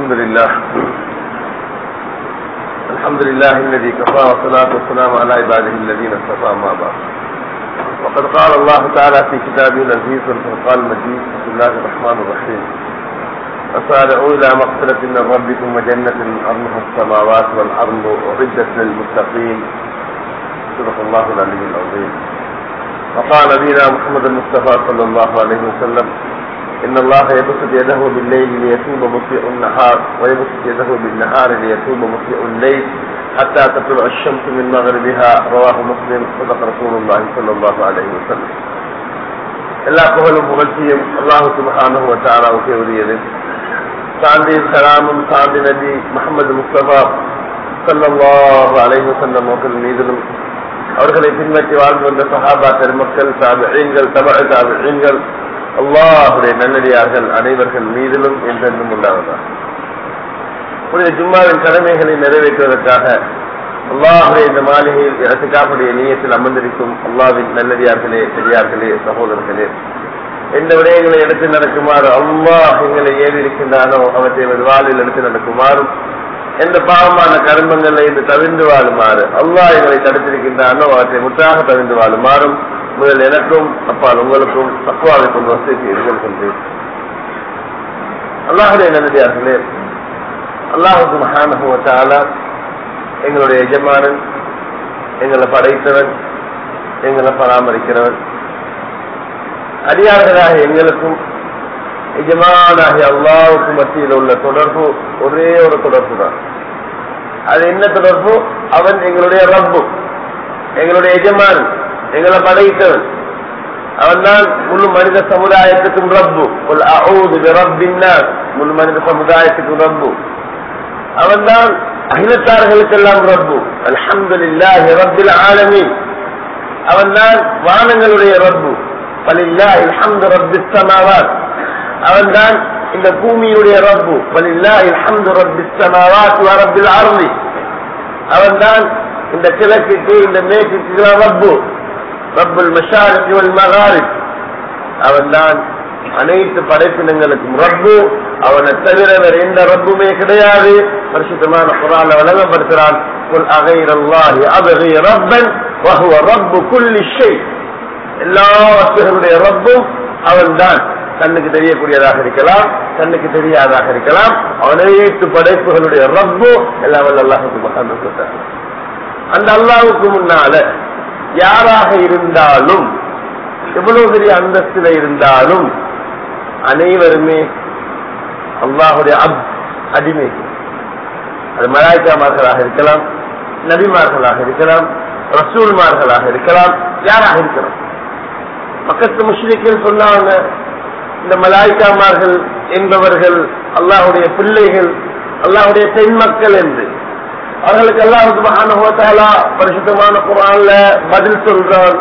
الحمد لله الحمد لله الذي كفى والصلاة والسلام على عباده الذين اصطفى ما بعد وقد قال الله تعالى في كتابه العزيز والفرقان المجيد بسم الله الرحمن الرحيم وسارعوا إلى مغفرة من ربكم وجنة أرضها السماوات والأرض أعدت للمتقين صدق الله العلي العظيم وقال نبينا محمد المصطفى صلى الله عليه وسلم إن الله يبسط يده بالليل ليتوب مسيء النهار ويبسط يده بالنهار ليتوب مسيء الليل حتى تطلع الشمس من مغربها رواه مسلم صدق رسول الله صلى الله عليه وسلم எல்லா புகழும் புகழ்ச்சியும் அல்லாஹு சுபஹானஹு வ தஆலாவுக்கு உரியது சாந்தி சலாமும் சாந்தி நபி முகமது முஸ்தபா ஸல்லல்லாஹு அலைஹி வஸல்லம் அவர்கள் மீதிலும் அவர்களை பின்பற்றி வாழ்ந்து வந்த சஹாபா பெருமக்கள் தாபிஈன்கள் தபஅ தாபிஈன்கள் அல்லாஹுடைய நல்லடியார்கள் அனைவர்கள் மீதிலும் என்றென்றும் உண்டாவதா புனித ஜும்மாவின் கடமைகளை நிறைவேற்றுவதற்காக அல்லாஹுடைய இந்த மாளிகையில் இறத்துக்காப்புடைய நீயத்தில் அமர்ந்திருக்கும் அல்லாவின் நல்லடியார்களே பெரியார்களே சகோதரர்களே எந்த விடயங்களை எடுத்து நடக்குமாறு அல்லாஹ் எங்களை ஏறி இருக்கின்றானோ அவற்றை எமது வாழ்வில் எடுத்து நடக்குமாறும் எந்த பாவமான கர்மங்களை இன்று தவிர்ந்து வாழுமாறு அல்லாஹ் எங்களை தடுத்திருக்கின்றானோ அவற்றை முற்றாக தவிர்ந்து வாழுமாறும் முதல் எனக்கும் அப்பால் உங்களுக்கும் தக்குவாவை கொண்டு வசதி எதிர்கொள்கின்றேன் அல்லாஹுடைய நல்லதார்களே அல்லாஹுக்கு மகானகுவத்தால எங்களுடைய எஜமானன் எங்களை படைத்தவன் எங்களை பராமரிக்கிறவன் அடியார்களாக எங்களுக்கும் எஜமானாகிய அல்லாவுக்கு மத்தியில் உள்ள தொடர்பு ஒரே ஒரு தொடர்பு தான் அது என்ன தொடர்பு அவன் எங்களுடைய ரப்பு எங்களுடைய எஜமான் எங்களை படைத்தவன் அவன்தான் முழு மனித சமுதாயத்துக்கும் ரப்பு முழு மனித சமுதாயத்துக்கும் ரப்பு அவன்தான் அகிலத்தார்களுக்கெல்லாம் ரப்பு அல்ஹம்துலில்லாஹி ரப்பில் ஆலமீன் அவன்தான் வானங்களுடைய ரப்பு பலில்லாஹி அல்ஹம்து ரப்பிஸ் சமாவாத் அவன்தான் இந்த பூமியுடைய ரப்பு பலில்லாஹி அல்ஹம்து ரப்பிஸ் சமாவாத் வ ரப்பில் அர்தி அவன்தான் இந்த கிழக்குக்கு இந்த மேற்குக்கு ரப்பு ரப்புல் மஷாரிக் வல் மகாரிக் அவன்தான் அனைத்து படைப்பினங்களுக்கும் ரப்பு அவனை தவிர வேற எந்த ரப்புமே கிடையாது பரிசுத்தமான குரான வழங்கப்படுத்துகிறான் குல் அகைரல்லாஹி அபகி ரப்பன் வஹுவ ரப்பு குல்லி ஷை எல்லா வஸ்துகளுடைய ரப்பும் அவன்தான் கண்ணுக்கு தெரியக்கூடியதாக இருக்கலாம் கண்ணுக்கு தெரியாதாக இருக்கலாம் அனைத்து படைப்புகளுடைய ரப்பு எல்லாம் அல்லாஹுக்கு மகான் அந்த அல்லாவுக்கு முன்னால யாராக இருந்தாலும் எவ்வளவு பெரிய அந்தஸ்தில இருந்தாலும் அனைவருமே அல்லாஹுடைய அப் அடிமை அது மலாய்க்காமார்களாக இருக்கலாம் நபிமார்களாக இருக்கலாம் ரசூல்மார்களாக இருக்கலாம் யாராக இருக்கலாம் பக்கத்து முஸ்லிக்கள் சொன்னாங்க இந்த மலாய்க்காமார்கள் என்பவர்கள் அல்லாஹுடைய பிள்ளைகள் அல்லாஹுடைய பெண் மக்கள் என்று அவர்களுக்கு அல்லாஹ் சுபஹானஹுவத்தாலா பரிசுத்தமான குரான்ல பதில் சொல்றான்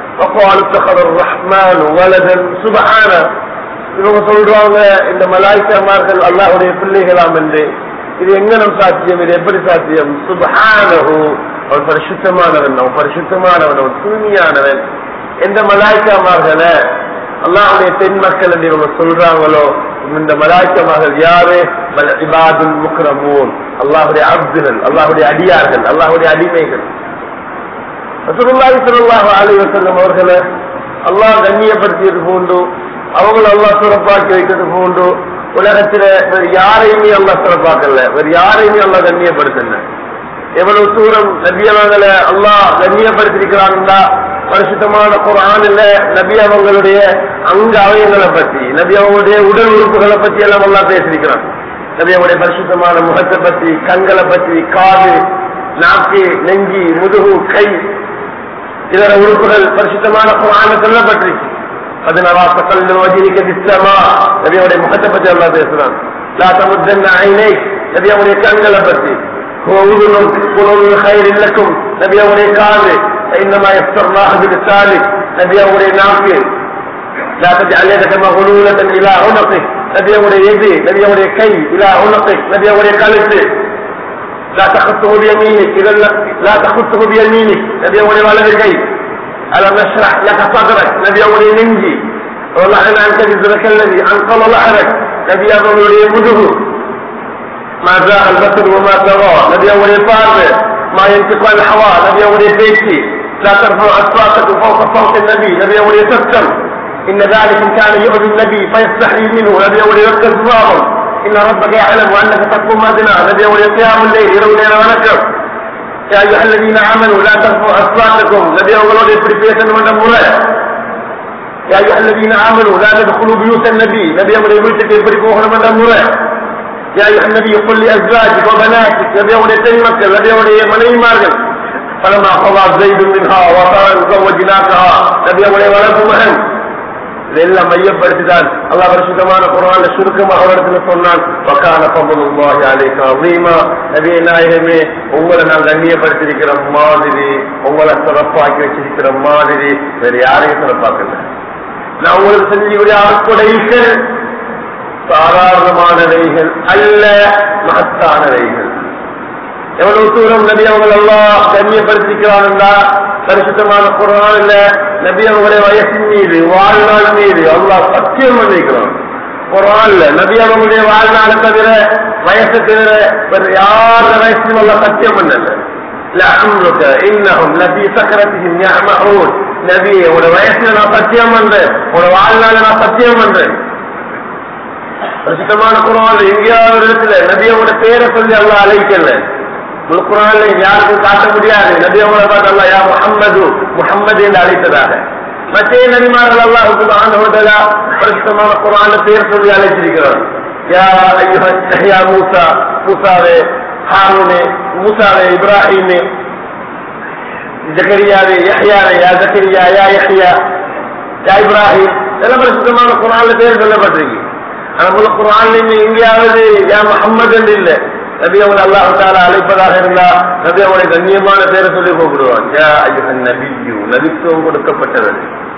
ரஹ்மான் வலதன் சுபஹான இவங்க சொல்றாங்க இந்த மலாய்க்கமார்கள் அல்லாஹுடைய பிள்ளைகளாம் என்று இது எங்கனம் சாத்தியம் இது எப்படி சாத்தியம் சுபஹானஹு அவன் பரிசுத்தமானவன் அவன் பரிசுத்தமானவன் அவன் தூய்மையானவன் எந்த மலாய்க்கமார்களை அல்லாஹுடைய பெண் மக்கள் என்று இவங்க சொல்றாங்களோ இந்த மலாய்க்கமார்கள் யாரு இபாதுல் முக்ரமூன் அல்லாஹுடைய அப்துகள் அல்லாஹுடைய அடியார்கள் அல்லாஹுடைய அடிமைகள் ரசூலுல்லாஹி ஸல்லல்லாஹு அலைஹி வஸல்லம் அவர்களை அல்லாஹ் கண்ணியப்படுத்தியது போன்று அவங்களை அல்லாஹ் சிறப்பாக்கி வைத்தது போன்று உலகத்துல வேறு யாரையுமே அல்லாஹ் சிறப்பாக்கல வேறு யாரையுமே அல்லாஹ் கண்ணியப்படுத்தல எவ்வளவு தூரம் நபியவங்களை அல்லாஹ் கண்ணியப்படுத்திருக்கிறாங்கன்னா பரிசுத்தமான குரானில் நபி அவங்களுடைய அங்க அவயங்களை பற்றி நபி அவங்களுடைய உடல் உறுப்புகளை பற்றி எல்லாம் எல்லாம் பேசியிருக்கிறான் நபி அவங்களுடைய பரிசுத்தமான முகத்தை பற்றி கண்களை பற்றி காது நாக்கு நெஞ்சி முதுகு கை இதர உறுப்புகள் பரிசுத்தமான குரான சொல்லப்பட்டிருக்கு பதினவா சக்கல் வஜினிக்க திட்டமா நபியோடைய முகத்தை பற்றி எல்லாம் பேசுறான் லா தமுத்தன்ன ஐனை நபியோடைய கண்களை பற்றி இல்லக்கும் நபியோடைய காது إنما يفترناه بلسانك نبي أولي ناقل لا تجعل يدك مغلولة إلى عنقك نبي أولي يدي نبي أولي كي إلى عنقك نبي أولي قلبك لا تخطه بيمينك إذا لا تخطه بيمينك نبي أولي ولد كي ألم نشرح لك صدرك نبي أولي ننجي والله أنا أنت جزرك الذي أنقل ظهرك نبي أولي مده ما زاغ البصر وما طغى نبي أول பார்வை ما ينطق عن الهوى نبي أول பேச்சு لا ترفعوا أصواتكم فوق صوت النبي نبي أول يتسكن إن ذلك كان يؤذي النبي فيستحي منه نبي أول يركز صوابا إن ربك يعلم أنك تقوم أدنى نبي أول قيام الليل يرون ليلة ونكر يا أيها الذين آمنوا لا ترفعوا أصواتكم نبي أول يبري بيتا من المرأة يا أيها الذين آمنوا لا تدخلوا بيوت النبي نبي أول يبري يبري بوهنا من المرأة يا أيها النبي قل لأزواجك وبناتك نبي أول يتنمك نبي أول يمني مارجل فلما قضى زيد منها وطرا زوجناكها நபி அவளை வளர்ப்பு மகன் இதெல்லாம் மையப்படுத்திதான் அல்லாஹ் பரிசுத்தமான குரான்ல சுருக்கமாக அவரிடத்துல சொன்னான் வக்கான பம்பலுல்லாஹி அலைஹி அஸீமா நபியே நாயகமே உங்களை நான் கண்ணியப்படுத்தியிருக்கிற மாதிரி உங்களை சிறப்பாக்கி வச்சிருக்கிற மாதிரி வேற யாரையும் சிறப்பாக்கல நான் உங்களுக்கு செஞ்சக்கூடிய அற்புடைகள் சாதாரணமானவைகள் அல்ல மகத்தானவைகள் எவ்வளவு தூரம் நபி அவங்க எல்லாம் கண்ணியப்படுத்திக்கிறான்டா பரிசுத்தமான குரான்ல நபி அவங்களுடைய வயசின் மீது வாழ்நாள் மீது அல்லாஹ் சத்தியம் பண்ணிக்கிறான் குரான்ல நபி அவங்களுடைய வாழ்நாளை தவிர வயசை தவிர வேற யார வயசும் எல்லாம் சத்தியம் பண்ணல لعمرك انهم لفي سكرتهم يعمهون நபி உங்களோட வயசுல நான் சத்தியம் பண்றேன் உங்களோட வாழ்நாள நான் சத்தியம் பண்றேன் பிரசித்தமான குரான் எங்கேயாவது ஒரு இடத்துல நபியோட பேரை சொல்லி அல்லாஹ் அழைக்கல குரான்ல யாருக்கும் காட்ட முடியாது நபியோட பார்த்து அல்லா யா முஹம்மது முஹம்மது என்று அழைத்ததாக மற்ற நபிமார்கள் அல்லாஹுக்கு ஆண்டவர்களா பிரசித்தமான குரான்ல பேர் சொல்லி அழைச்சிருக்கிறார் யா ஐயோ யா மூசா மூசாவே ஹாரூனே மூசாவே இப்ராஹிமே ஜக்கரியாவே யஹ்யாவே யா ஜக்கரியா யா யஹ்யா யா இப்ராஹிம் இதெல்லாம் பிரசித்தமான குரான்ல பேர் சொல்லப்பட்டிருக்கு ஆனா முழு குரான்ல எங்கேயாவது யா முஹம்மது என்று இல்லை நபி அவங்க அல்லாஹ் தாலா அழைப்பதாக இருந்தா நபி அவங்களை கண்ணியமான பேரை சொல்லி கூப்பிடுவான் யா ஐயன் நபியு நபித்துவம் கொடுக்கப்பட்டவர்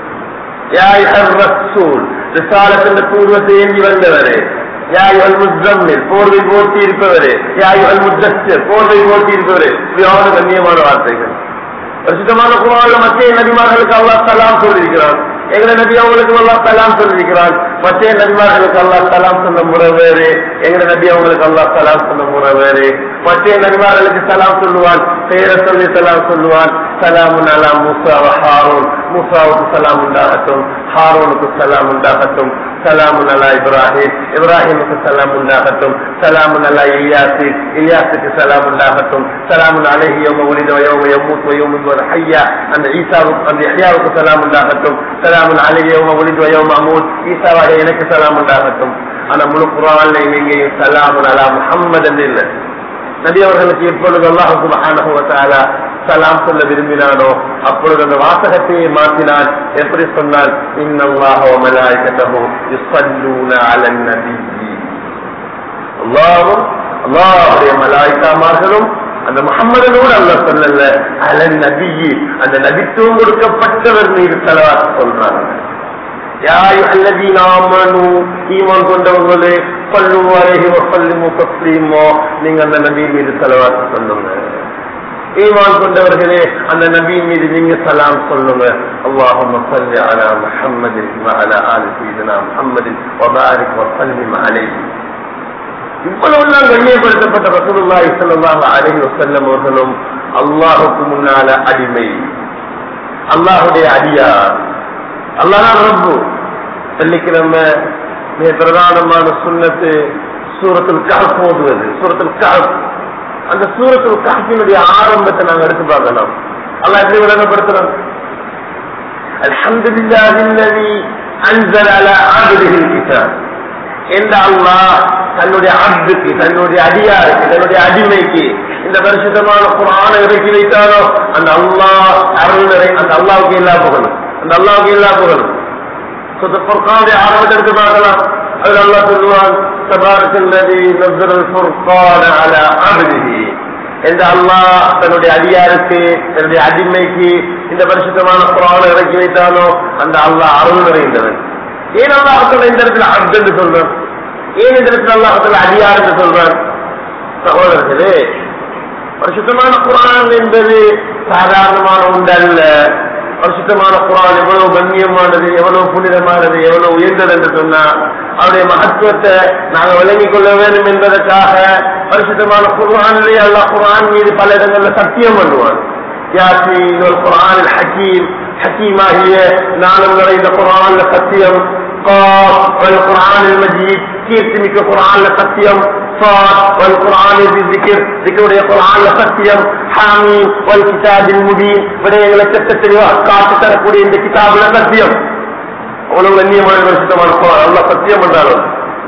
யா ஐயர் ரசூல் ரிசாலத்தின் பூர்வத்தை ஏந்தி வந்தவரே யா ஐயல் முத்தம்மில் போர்வை போர்த்தி இருப்பவரே யா ஐயல் முத்தஸ்டர் போர்வை போர்த்தி இருப்பவரே இவையான கண்ணியமான வார்த்தைகள் பிரசித்தமான குரான்ல மத்திய நபிமார்களுக்கு அல்லாஹ் சலாம் சொல்லியிருக்கிறான் எங்களை நபி அவங்களுக்கு அல்லாஹ் சலாம் சொல்லியிருக்கிறான் மத்திய நபிமார்களுக்கு அல்லாஹ் சலாம் சொன்ன முறை வேறு எங்களை நபி அவங்களுக்கு அல்லாஹ் சலாம் சொன்ன முறை வேறு மத்திய நபிமார்களுக்கு சலாம் சொல்லுவான் பெயரை சொல்லி சலாம் சொல்லுவான் சலாமுன் அலா மூசா ஹாரூன் மூசாவுக்கு சலாம் உண்டாகட்டும் ஹாரூனுக்கு சலாம் உண்டாகட்டும் சலாமுன் அலா இப்ராஹிம் இப்ராஹிமுக்கு சலாம் உண்டாகட்டும் சலாமுன் அலா இலியாசி இலியாசுக்கு சலாம் உண்டாகட்டும் சலாமுன் அலஹி யோம உலித யோம யமூத் வயோமுத் வர ஹையா அந்த ஈசாவுக்கு அந்த ஹையாவுக்கு சலாம் உண்டாகட்டும் சலாமுன் அலஹி யோம உலித யோம அமூத் ஈசாவாக எனக்கு சலாம் உண்டாகட்டும் ஆனா முழு குரான்ல எங்கேயும் சலாமுன் அலா முஹம்மது என்று இல்லை நபி அவர்களுக்கு எப்பொழுது அல்லாஹு சுபஹானஹு வ தஆலா சலாம் சொல்ல விரும்பினானோ அப்பொழுது அந்த வாசகத்தையே மாற்றினான் எப்படி சொன்னால் இன்னல்லாஹ வ மலாயிகத்தஹு யுஸல்லூன அலன் நபிய்யி அல்லாஹ்வும் அல்லாஹ்வுடைய மலாயிகாமார்களும் அந்த முகம்மதனோடு அல்லாஹ் சொல்லல அலன் நபியி அந்த நபித்துவம் கொடுக்கப்பட்டவர் மீது செலவாக்க சொல்றாங்க யா அய்யுஹல்லதீன ஆமனூ ஈமான் கொண்டவர்களே பல்லு வரைஹி வசல்லிமு தஸ்லீமோ நீங்க அந்த நபி மீது செலவாக்க சொல்லுங்க ஈமான் கொண்டவர்களே அந்த நபி மீது நீங்க சலாம் சொல்லுங்க اللهم صل على محمد وعلى آل سيدنا محمد وبارك وسلم عليه இவ்வளவுலாம் கண்ணியப்படுத்தப்பட்ட ரசூலுல்லாஹி ஸல்லல்லாஹு அலைஹி வஸல்லம் அவர்களும் அல்லாஹ்வுக்கு முன்னால அடிமை அல்லாஹ்வுடைய அடியார் அல்லாஹ் ரப்பு வெள்ளிக்கிழமை மிக பிரதானமான சுண்ணத்து சூரத்துல் கஹப் ஓதுவது சூரத்துல் கஹப் அந்த சூரத்துல் கஹப்பினுடைய ஆரம்பத்தை நாங்க எடுத்து பார்க்கலாம் அல்லாஹ் எப்படி விளங்கப்படுத்துறோம் அல்ஹம்துலில்லாஹி அல்லதி அன்ஸல அலா ஆபிதிஹி கிதாப் என்ற அல்லாஹ் தன்னுடைய அப்துக்கு தன்னுடைய அடியாருக்கு தன்னுடைய அடிமைக்கு இந்த பரிசுத்தமான குரானை இறக்கி வைத்தாரோ அந்த அல்லாஹ் அருள் நிறை அந்த அல்லாவுக்கு எல்லா புகழும் அந்த அல்லாவுக்கு எல்லா புகழும் ஃபுர்கானுடைய ஆரம்பத்தை எடுத்து பார்க்கலாம் அதில் அல்லாஹ் சொல்லுவான் தபாரக் அல்லதி நஸ்ஸல் ஃபுர்கான அலா அப்திஹி என்ற அல்லாஹ் தன்னுடைய அடியாருக்கு தன்னுடைய அடிமைக்கு இந்த பரிசுத்தமான குரானை இறக்கி வைத்தானோ அந்த அல்லாஹ் அருள் நிறைந்தவன் ஏன் அல்லாஹத்துல இந்த இடத்துல அப்து என்று சொல்றான் ஏன் இந்த இடத்துல அல்லாஹத்துல அடியார் என்று சொல்றான் சகோதரர்களே பரிசுத்தமான குரான் என்பது சாதாரணமான உண்டல்ல பரிசுத்தமான குரான் எவ்வளவு கண்ணியமானது எவ்வளவு புனிதமானது எவ்வளவு உயர்ந்தது என்று சொன்னா அவருடைய மகத்துவத்தை நாங்கள் விளங்கிக் கொள்ள வேண்டும் என்பதற்காக பரிசுத்தமான குரானிலே அல்லாஹ் குரான் மீது பல இடங்கள்ல சத்தியம் பண்ணுவான் யாசின் ஒரு குரான் ஹக்கீம் ஹக்கீமாகிய நாளும் நிறைந்த குரான் சத்தியம் قاف والقرآن المجيد كيف மிக்க குரான்ல சத்தியம் صاد والقرآن بالذكر ذكر القرآن சத்தியம் حاميم والكتاب المبين விடயங்களை திட்ட தெளிவா காட்டு தரக்கூடிய இந்த கிதாபுல சத்தியம் அவ்வளவு கண்ணியமான வருஷத்தமான குரான் அல்லாஹ் சத்தியம் என்றாலும்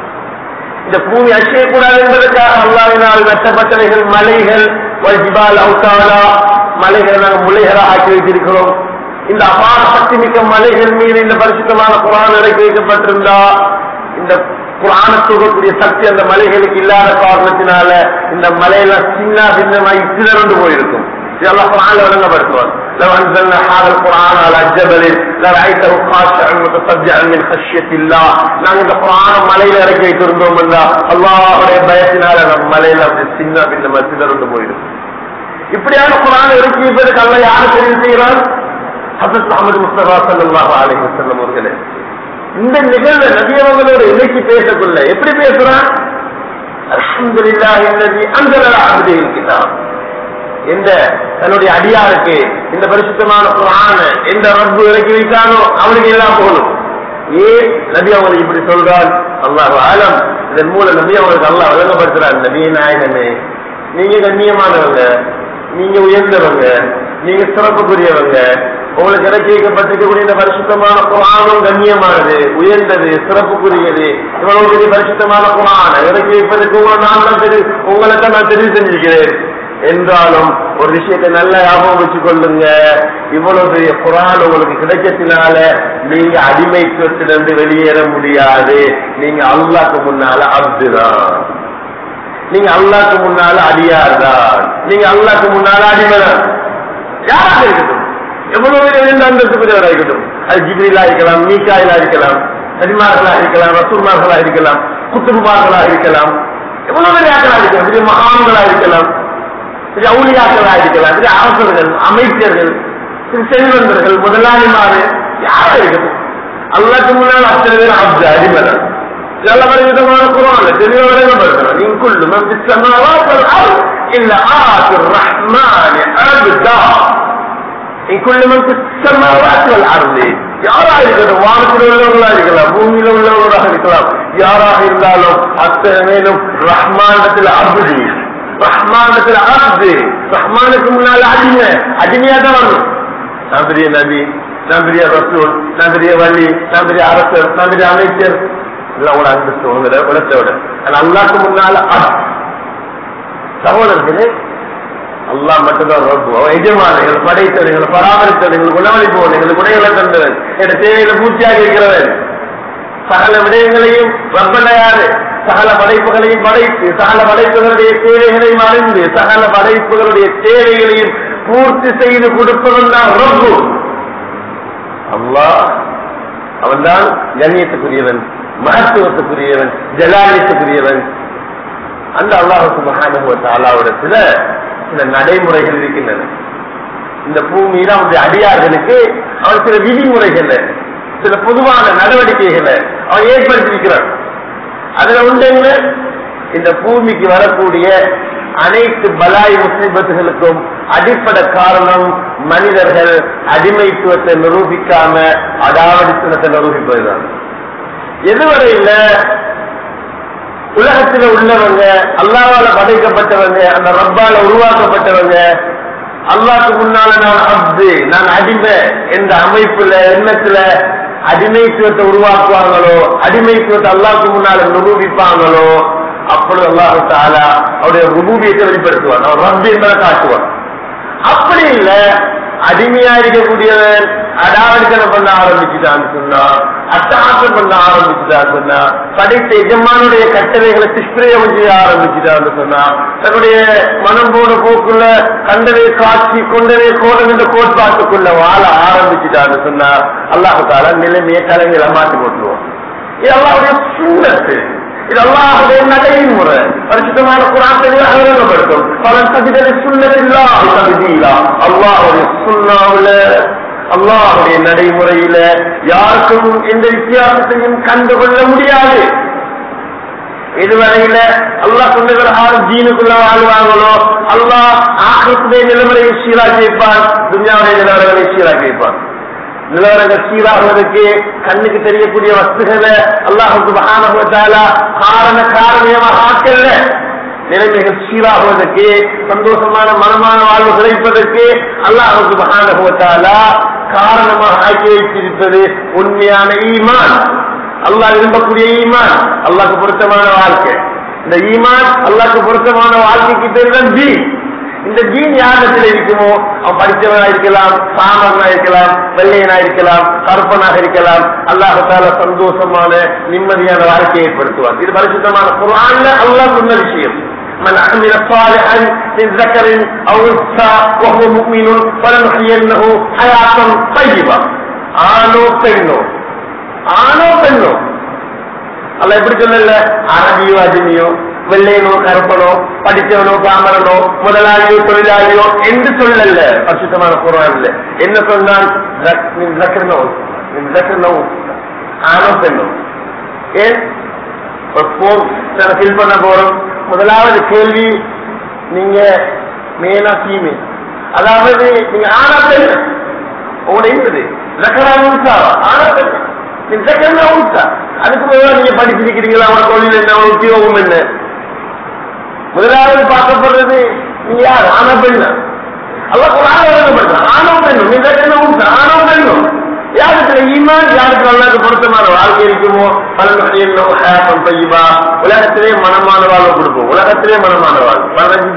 இந்த பூமி அசையக்கூடாது என்பதற்காக அல்லாவினால் வெட்டப்பட்டவைகள் மலைகள் ஜிபால் அவுத்தாலா மலைகளை நாங்கள் முளைகளாக ஆக்கி வைத்திருக்கிறோம் இந்த அபார சக்தி மிக்க மலைகள் மீது இந்த பரிசுத்தமான குரான் இறக்கி வைக்கப்பட்டிருந்தா இந்த குரான தூக்கக்கூடிய சக்தி அந்த மலைகளுக்கு இல்லாத காரணத்தினால இந்த மலையில சின்ன பின்னமாய் சிதறண்டு போயிருக்கும் இதெல்லாம் குரான் வழங்கப்படுத்துவார் لو أنزلنا هذا القرآن على جبل لرأيته خاشعا متصدعا من خشية الله நாங்க இந்த குரான மலையில இறக்கி வைத்திருந்தோம் அல்லாஹுடைய பயத்தினால நம்ம மலையில அப்படி சின்ன பின்னமா சிதறண்டு போயிடும் இப்படியான குரான் இறக்கி வைப்பதற்கு அல்ல யாரு தெரிவு செய்கிறான் ஹசத் அஹமது முஸ்தபா சல்லாஹ் அலி வசல்லம் அவர்களே இந்த நிகழ்வு நபியவங்களோட இணைக்கு பேசக்குள்ள எப்படி பேசுறான் அல்ஹம்துலில்லாஹி அல்லதி அன்ஸல அலா அப்திஹில் கிதாப் எந்த தன்னுடைய அடியாருக்கு இந்த பரிசுத்தமான குரான எந்த ரப்பு இறக்கி வைத்தானோ அவனுக்கு எல்லாம் போகணும் ஏன் நபி அவங்களுக்கு இப்படி சொல்றான் அல்லாஹ் ஆலம் இதன் மூலம் நபி அவங்களுக்கு அல்லாஹ் வழங்கப்படுத்துறான் நபி நாயகமே நீங்க கண்ணியமானவங்க நீங்க உயர்ந்தவங்க நீங்க சிறப்புக்குரியவங்க உங்களுக்கு இறக்கி வைக்கப்பட்டிருக்கக்கூடிய இந்த பரிசுத்தமான குரானும் கண்ணியமானது உயர்ந்தது சிறப்புக்குரியது இவ்வளவு பெரிய பரிசுத்தமான குரான் இறக்கி வைப்பதற்கு உங்களை நான் தான் தெரிவு உங்களை தான் நான் தெரிவு செஞ்சிருக்கிறேன் என்றாலும் ஒரு விஷயத்தை நல்ல ஞாபகம் வச்சுக் கொள்ளுங்க இவ்வளவு பெரிய குரான் உங்களுக்கு கிடைக்கத்தினால நீங்க அடிமைத்துவத்திலிருந்து வெளியேற முடியாது நீங்க அல்லாக்கு முன்னால அப்துதான் நீங்க அல்லாக்கு முன்னால அடியார் தான் நீங்க அல்லாக்கு முன்னால அடிமைதான் யாராக இருக்கட்டும் எவ்வளவு பேர் எந்த அந்தஸ்துக்குரியவராக இருக்கட்டும் அது ஜிப்ரிலா இருக்கலாம் மீக்காயிலா இருக்கலாம் நபிமார்களா இருக்கலாம் ரசூர்மார்களா இருக்கலாம் குத்துமார்களா இருக்கலாம் எவ்வளவு பேர் யாக்கலா இருக்கலாம் பெரிய மகான்களா இருக்கலாம் பெரிய அவுளியாக்களா இருக்கலாம் பெரிய அரசர்கள் அமைச்சர்கள் பெரிய செல்வந்தர்கள் முதலாளிமாறு யாரா இருக்கட்டும் அல்லாக்கு முன்னால் அத்தனை பேர் அப்து அடிமலன் இதெல்லாம் வரை விதமான குரான் தெளிவாக விளங்கப்படுத்தணும் நீ குள்ளு من في السماوات والأرض إلا آتي الرحمن عبدا إن كل من في السماوات والأرض யாராக இருக்கட்டும் வானத்தில் உள்ளவர்களா இருக்கலாம் பூமியில உள்ளவர்களாக இருக்கலாம் யாராக இருந்தாலும் அத்தனை மேலும் ரஹ்மானத்தில் அபுதி ரஹ்மானத்தில் அபு ரஹ்மானுக்கு முன்னால அடிமை அடிமையா தான் வரணும் நான் பெரிய நபி நான் பெரிய ரசூல் நான் பெரிய வள்ளி நான் பெரிய அரசர் நான் பெரிய அமைச்சர் இதெல்லாம் கூட அந்தஸ்து உங்களை உலகத்தை விட ஆனா அல்லாக்கு முன்னால அஹ். சகோதரர்களே அல்லாஹ் மட்டும்தான் ரப்பு அவன் எஜமான எங்களை படைத்தவன் எங்களை பராமரித்தவன் எங்களுக்கு உணவளிப்பவன் எங்களுக்கு உடைகளை தந்தவன் என் தேவையில பூர்த்தியாக இருக்கிறவன் சகல விடயங்களையும் ரப்பன யாரு சகல படைப்புகளையும் படைத்து சகல படைப்புகளுடைய தேவைகளையும் அறிந்து சகல படைப்புகளுடைய தேவைகளையும் பூர்த்தி செய்து கொடுப்பவன் தான் ரப்பு அல்லாஹ் அவன்தான் கண்ணியத்துக்குரியவன் மகத்துவத்துக்குரியவன் ஜலாலியத்துக்குரியவன் அந்த அல்லாஹுக்கு மகானுவத்தாலாவிடத்துல சில நடைமுறைகள் இருக்கின்றன இந்த பூமியில அவனுடைய அடியார்களுக்கு அவன் சில விதிமுறைகள் சில பொதுவான நடவடிக்கைகளை அவன் ஏற்படுத்தியிருக்கிறான் அதுல உண்டு என்ன இந்த பூமிக்கு வரக்கூடிய அனைத்து பலாய் முஸ்லிபத்துகளுக்கும் அடிப்படை காரணம் மனிதர்கள் அடிமைத்துவத்தை நிரூபிக்காம அடாவடித்தனத்தை நிரூபிப்பதுதான் எதுவரையில உலகத்தில் உள்ளவங்க அல்லாவால படைக்கப்பட்டவங்க அந்த ரப்பால உருவாக்கப்பட்டவங்க அல்லாஹ்க்கு முன்னால நான் அப்து நான் அடிமை என்ற அமைப்புல எண்ணத்துல அடிமைத்துவத்தை உருவாக்குவாங்களோ அடிமைத்துவத்தை அல்லாஹ்க்கு முன்னால நிரூபிப்பாங்களோ அப்பொழுது அல்லாஹு தாலா அவருடைய ருபூபியத்தை வெளிப்படுத்துவான் அவன் ரப்பு என்பதை காட்டுவான் அப்படி இல்ல அடிமையா இருக்கக்கூடியவன் அடாவடித்தனம் பண்ண ஆரம்பிச்சுட்டான்னு சொன்னா அட்டகாசம் பண்ண ஆரம்பிச்சுட்டான்னு சொன்னா படைத்த எஜமானுடைய கட்டளைகளை துஷ்பிரயோகம் செய்ய ஆரம்பிச்சுட்டான்னு சொன்னா தன்னுடைய மனம் போன போக்குள்ள கண்டதை காட்சி கொண்டதை கோடம் என்ற கோட்பாட்டுக்குள்ள வாழ ஆரம்பிச்சுட்டான்னு சொன்னா அல்லாஹு தாலா நிலைமையை கலைஞரை மாற்றி போட்டுருவோம் இது அல்லாவுடைய சுண்ணத்து இது அல்லாஹுடைய நடைமுறை பரிசுத்தமான குரான் தெளிவாக விளங்கப்படுத்தும் பல சதிகளை சுண்ணத்தில்லா தகுதியிலா அல்லாஹுடைய சுண்ணாவுல அல்லாஹுடைய நடைமுறையில யாருக்கும் எந்த வித்தியாசத்தையும் கண்டுகொள்ள முடியாது இதுவரையில அல்லாஹ் சொன்னவர் ஜீனுக்குள்ள வாழ்வாங்களோ அல்லாஹ் ஆக்கிரத்துடைய நிலைமுறையை சீராக்கி வைப்பான் துன்யாவுடைய நிலவரங்களை சீராக்கி வைப்பான் நிலவரங்கள் சீராகுவதற்கு கண்ணுக்கு தெரியக்கூடிய வஸ்துகளை அல்லாஹுக்கு மகானகுவத்தால காரண காரணியமாக ஆக்கல்ல நிலைமைகள் சீராகுவதற்கு சந்தோஷமான மனமான வாழ்வு கிடைப்பதற்கு அல்லாஹுக்கு மகானகுவத்தால காரணமாக ஆக்கி வைத்திருப்பது உண்மையான ஈமான் அல்லாஹ் விரும்பக்கூடிய ஈமான் அல்லாஹ்க்கு பொருத்தமான வாழ்க்கை இந்த ஈமான் அல்லாஹ்க்கு பொருத்தமான வாழ்க்கைக்கு பேர் தான் ஜீன் இந்த ஜீன் யாரிடத்தில் இருக்குமோ அவன் படித்தவனா இருக்கலாம் சாமனா இருக்கலாம் வெள்ளையனா இருக்கலாம் கருப்பனாக இருக்கலாம் அல்லாஹால சந்தோஷமான நிம்மதியான வாழ்க்கையை ஏற்படுத்துவார் இது பரிசுத்தமான குரான்ல அல்லாஹ் சொன்ன விஷயம் من عمل صالحا من ذكر او انثى وهو مؤمن فلنحيينه حياه طيبه ஆணோ பெண்ணோ ஆணோ பெண்ணோ அல்ல எப்படி சொல்லல அரபியோ அஜினியோ வெள்ளையனோ கருப்பனோ படித்தவனோ பாமரனோ முதலாளியோ தொழிலாளியோ என்று சொல்லல பரிசுத்தமான குரான்ல என்ன சொன்னால் ஆணோ பெண்ணோ ஏன் ஒரு form நாங்க fill பண்ண போறோம் முதலாவது கேள்வி நீங்க மேனா ஃபீமேல் அதாவது நீங்க ஆனா பெண் உங்களோட இருந்தது ஜக்கரா உன்சாவா ஆனா பெண் நீங்க ஜக்கரா உன்சா அதுக்கு முதல்ல நீங்க படிச்சிருக்கிறீங்களா அவன தொழில் என்ன அவன் உத்தியோகம் என்ன முதலாவது பார்க்கப்படுறது நீங்க யார் ஆனா பெண்ணா அல்ல குரான் வழங்கப்படுறான் ஆணோ பெண்ணும் நீ ஜக்கரா உன்சா ஆணோ பெண்ணும் யாருக்கு ஈமான் யாருக்கு அல்லாத பொருத்தமான வாழ்க்கை இருக்குமோ பலன் பையபா உலகத்திலே மனமான வாழ்வு கொடுப்போம் உலகத்திலே மனமான வாழ்வு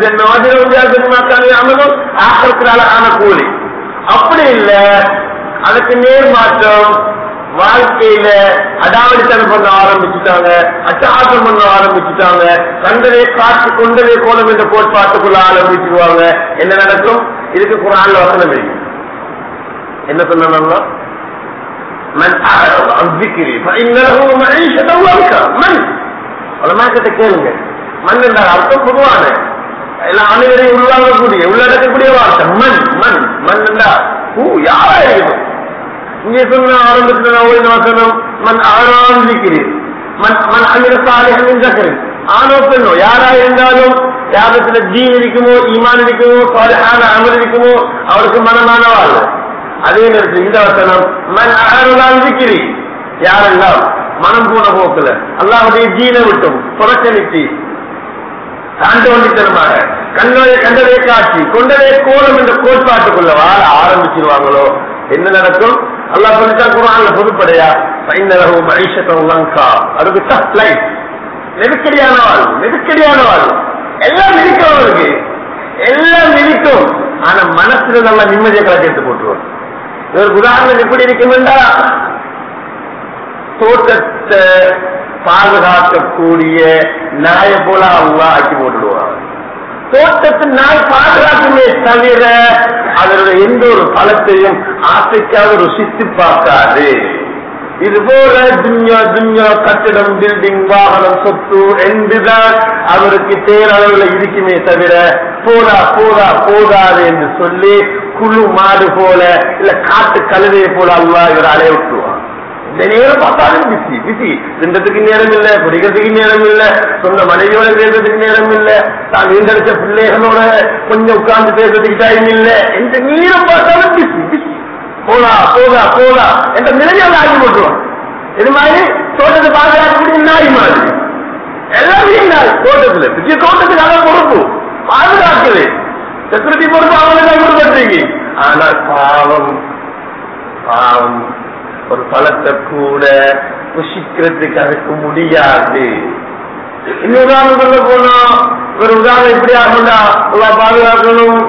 அமலும் ஆக்கிறதுனால ஆன கூலி அப்படி இல்ல அதுக்கு நேர் மாற்றம் வாழ்க்கையில அடாவடித்தனம் பண்ண ஆரம்பிச்சுட்டாங்க அட்டகாசம் பண்ண ஆரம்பிச்சுட்டாங்க கண்டதே காற்று கொண்டதே கோலம் என்ற கோட்பாட்டுக்குள்ள ஆரம்பிச்சிருவாங்க என்ன நடக்கும் இதுக்கு குரான்ல வசனம் இருக்கு என்ன சொன்னா من أعرض عن ذكري فإن له معيشة ضنكا من உலமாக்கத்தை கேளுங்க மண் என்றால் அர்த்தம் பொதுவான எல்லாம் அனைவரையும் உள்ளாகக்கூடிய உள்ளடக்கக்கூடிய வார்த்தை மண் மண் மண் என்றால் ஊ யாரா இருக்கணும் இங்கே சொன்ன ஆரம்பத்தில் ஓய்ந்த வசனம் மண் ஆறாம் இருக்கிறீர் மண் மண் அமிர சாலைகள் சக்கரை ஆணோ பெண்ணோ யாரா இருந்தாலும் யாரத்துல ஜீன் இருக்குமோ ஈமான் இருக்குமோ சாலையான அமர் இருக்குமோ அவருக்கு மனமான வாழ்வு அதே நேரத்தில் இந்த வசனம் மண் அகரதான் இருக்கிறி யாரெல்லாம் மனம் போன போக்குல அல்லாவுடைய ஜீனை விட்டும் புறக்கணித்து தாண்டவண்டித்தனமாக கண்டதை கண்டதை காட்சி கொண்டதை கோலம் என்ற கோட்பாட்டுக்குள்ள வாழ ஆரம்பிச்சிருவாங்களோ என்ன நடக்கும் அல்லா சொல்லிட்டா குரான்ல பொதுப்படையா பைந்தரவு மகிஷத்தம் லங்கா அதுக்கு டஃப் லைஃப் நெருக்கடியான வாழ்வு நெருக்கடியான வாழ்வு எல்லாம் இருக்கும் அவருக்கு எல்லாம் இருக்கும் ஆனா மனசுல நல்லா நிம்மதியை கலக்க எடுத்து போட்டுருவார் இதற்கு உதாரணம் எப்படி இருக்குமெண்டா தோட்டத்தை பாதுகாக்கக்கூடிய நாய போல அவங்க ஆக்கி போட்டுடுவாங்க தோட்டத்து நாய் பாதுகாக்குமே தவிர அதோட எந்த ஒரு பழத்தையும் ஆசைக்காக ருசித்து பார்க்காது இது போல துன்யா துன்யா கட்டிடம் பில்டிங் வாகனம் சொத்து என்றுதான் அவருக்கு தேரளவுல இருக்குமே தவிர போதா போதா போதாது என்று சொல்லி குழு மாடு போல இல்ல காட்டு கழுதையை போல அல்லா இவர் அலைய விட்டுருவான் இந்த நேரம் பார்த்தாலும் பிசி பிசி திண்டத்துக்கு நேரம் இல்ல படிக்கிறதுக்கு நேரம் இல்ல சொந்த மனைவியோட பேசுறதுக்கு நேரம் இல்ல தான் வீண்டடிச்ச பிள்ளைகளோட கொஞ்சம் உட்கார்ந்து பேசுறதுக்கு டைம் இல்ல எந்த நேரம் பார்த்தாலும் பிசி பிசி போலா போகா போகா என்ற நிலையால் ஆகி போட்டுருவான் இது மாதிரி தோட்டத்தை பாதுகாக்கக்கூடிய நாய் மாதிரி எல்லாமே நாய் தோட்டத்துல பெரிய தோட்டத்துக்கு அதான் பொறுப்பு பாதுகாக்குது செக்யூரிட்டி பொறுப்பு அவங்களுக்கு கொடுத்துருக்கீங்க ஆனா பாவம் பாவம் ஒரு பழத்தை கூட புஷிக்கிறதுக்கு அதுக்கு முடியாது இன்னொரு உதாரணம் சொல்ல போனா ஒரு உதாரணம் எப்படி ஆகும்டா பாதுகாக்கணும்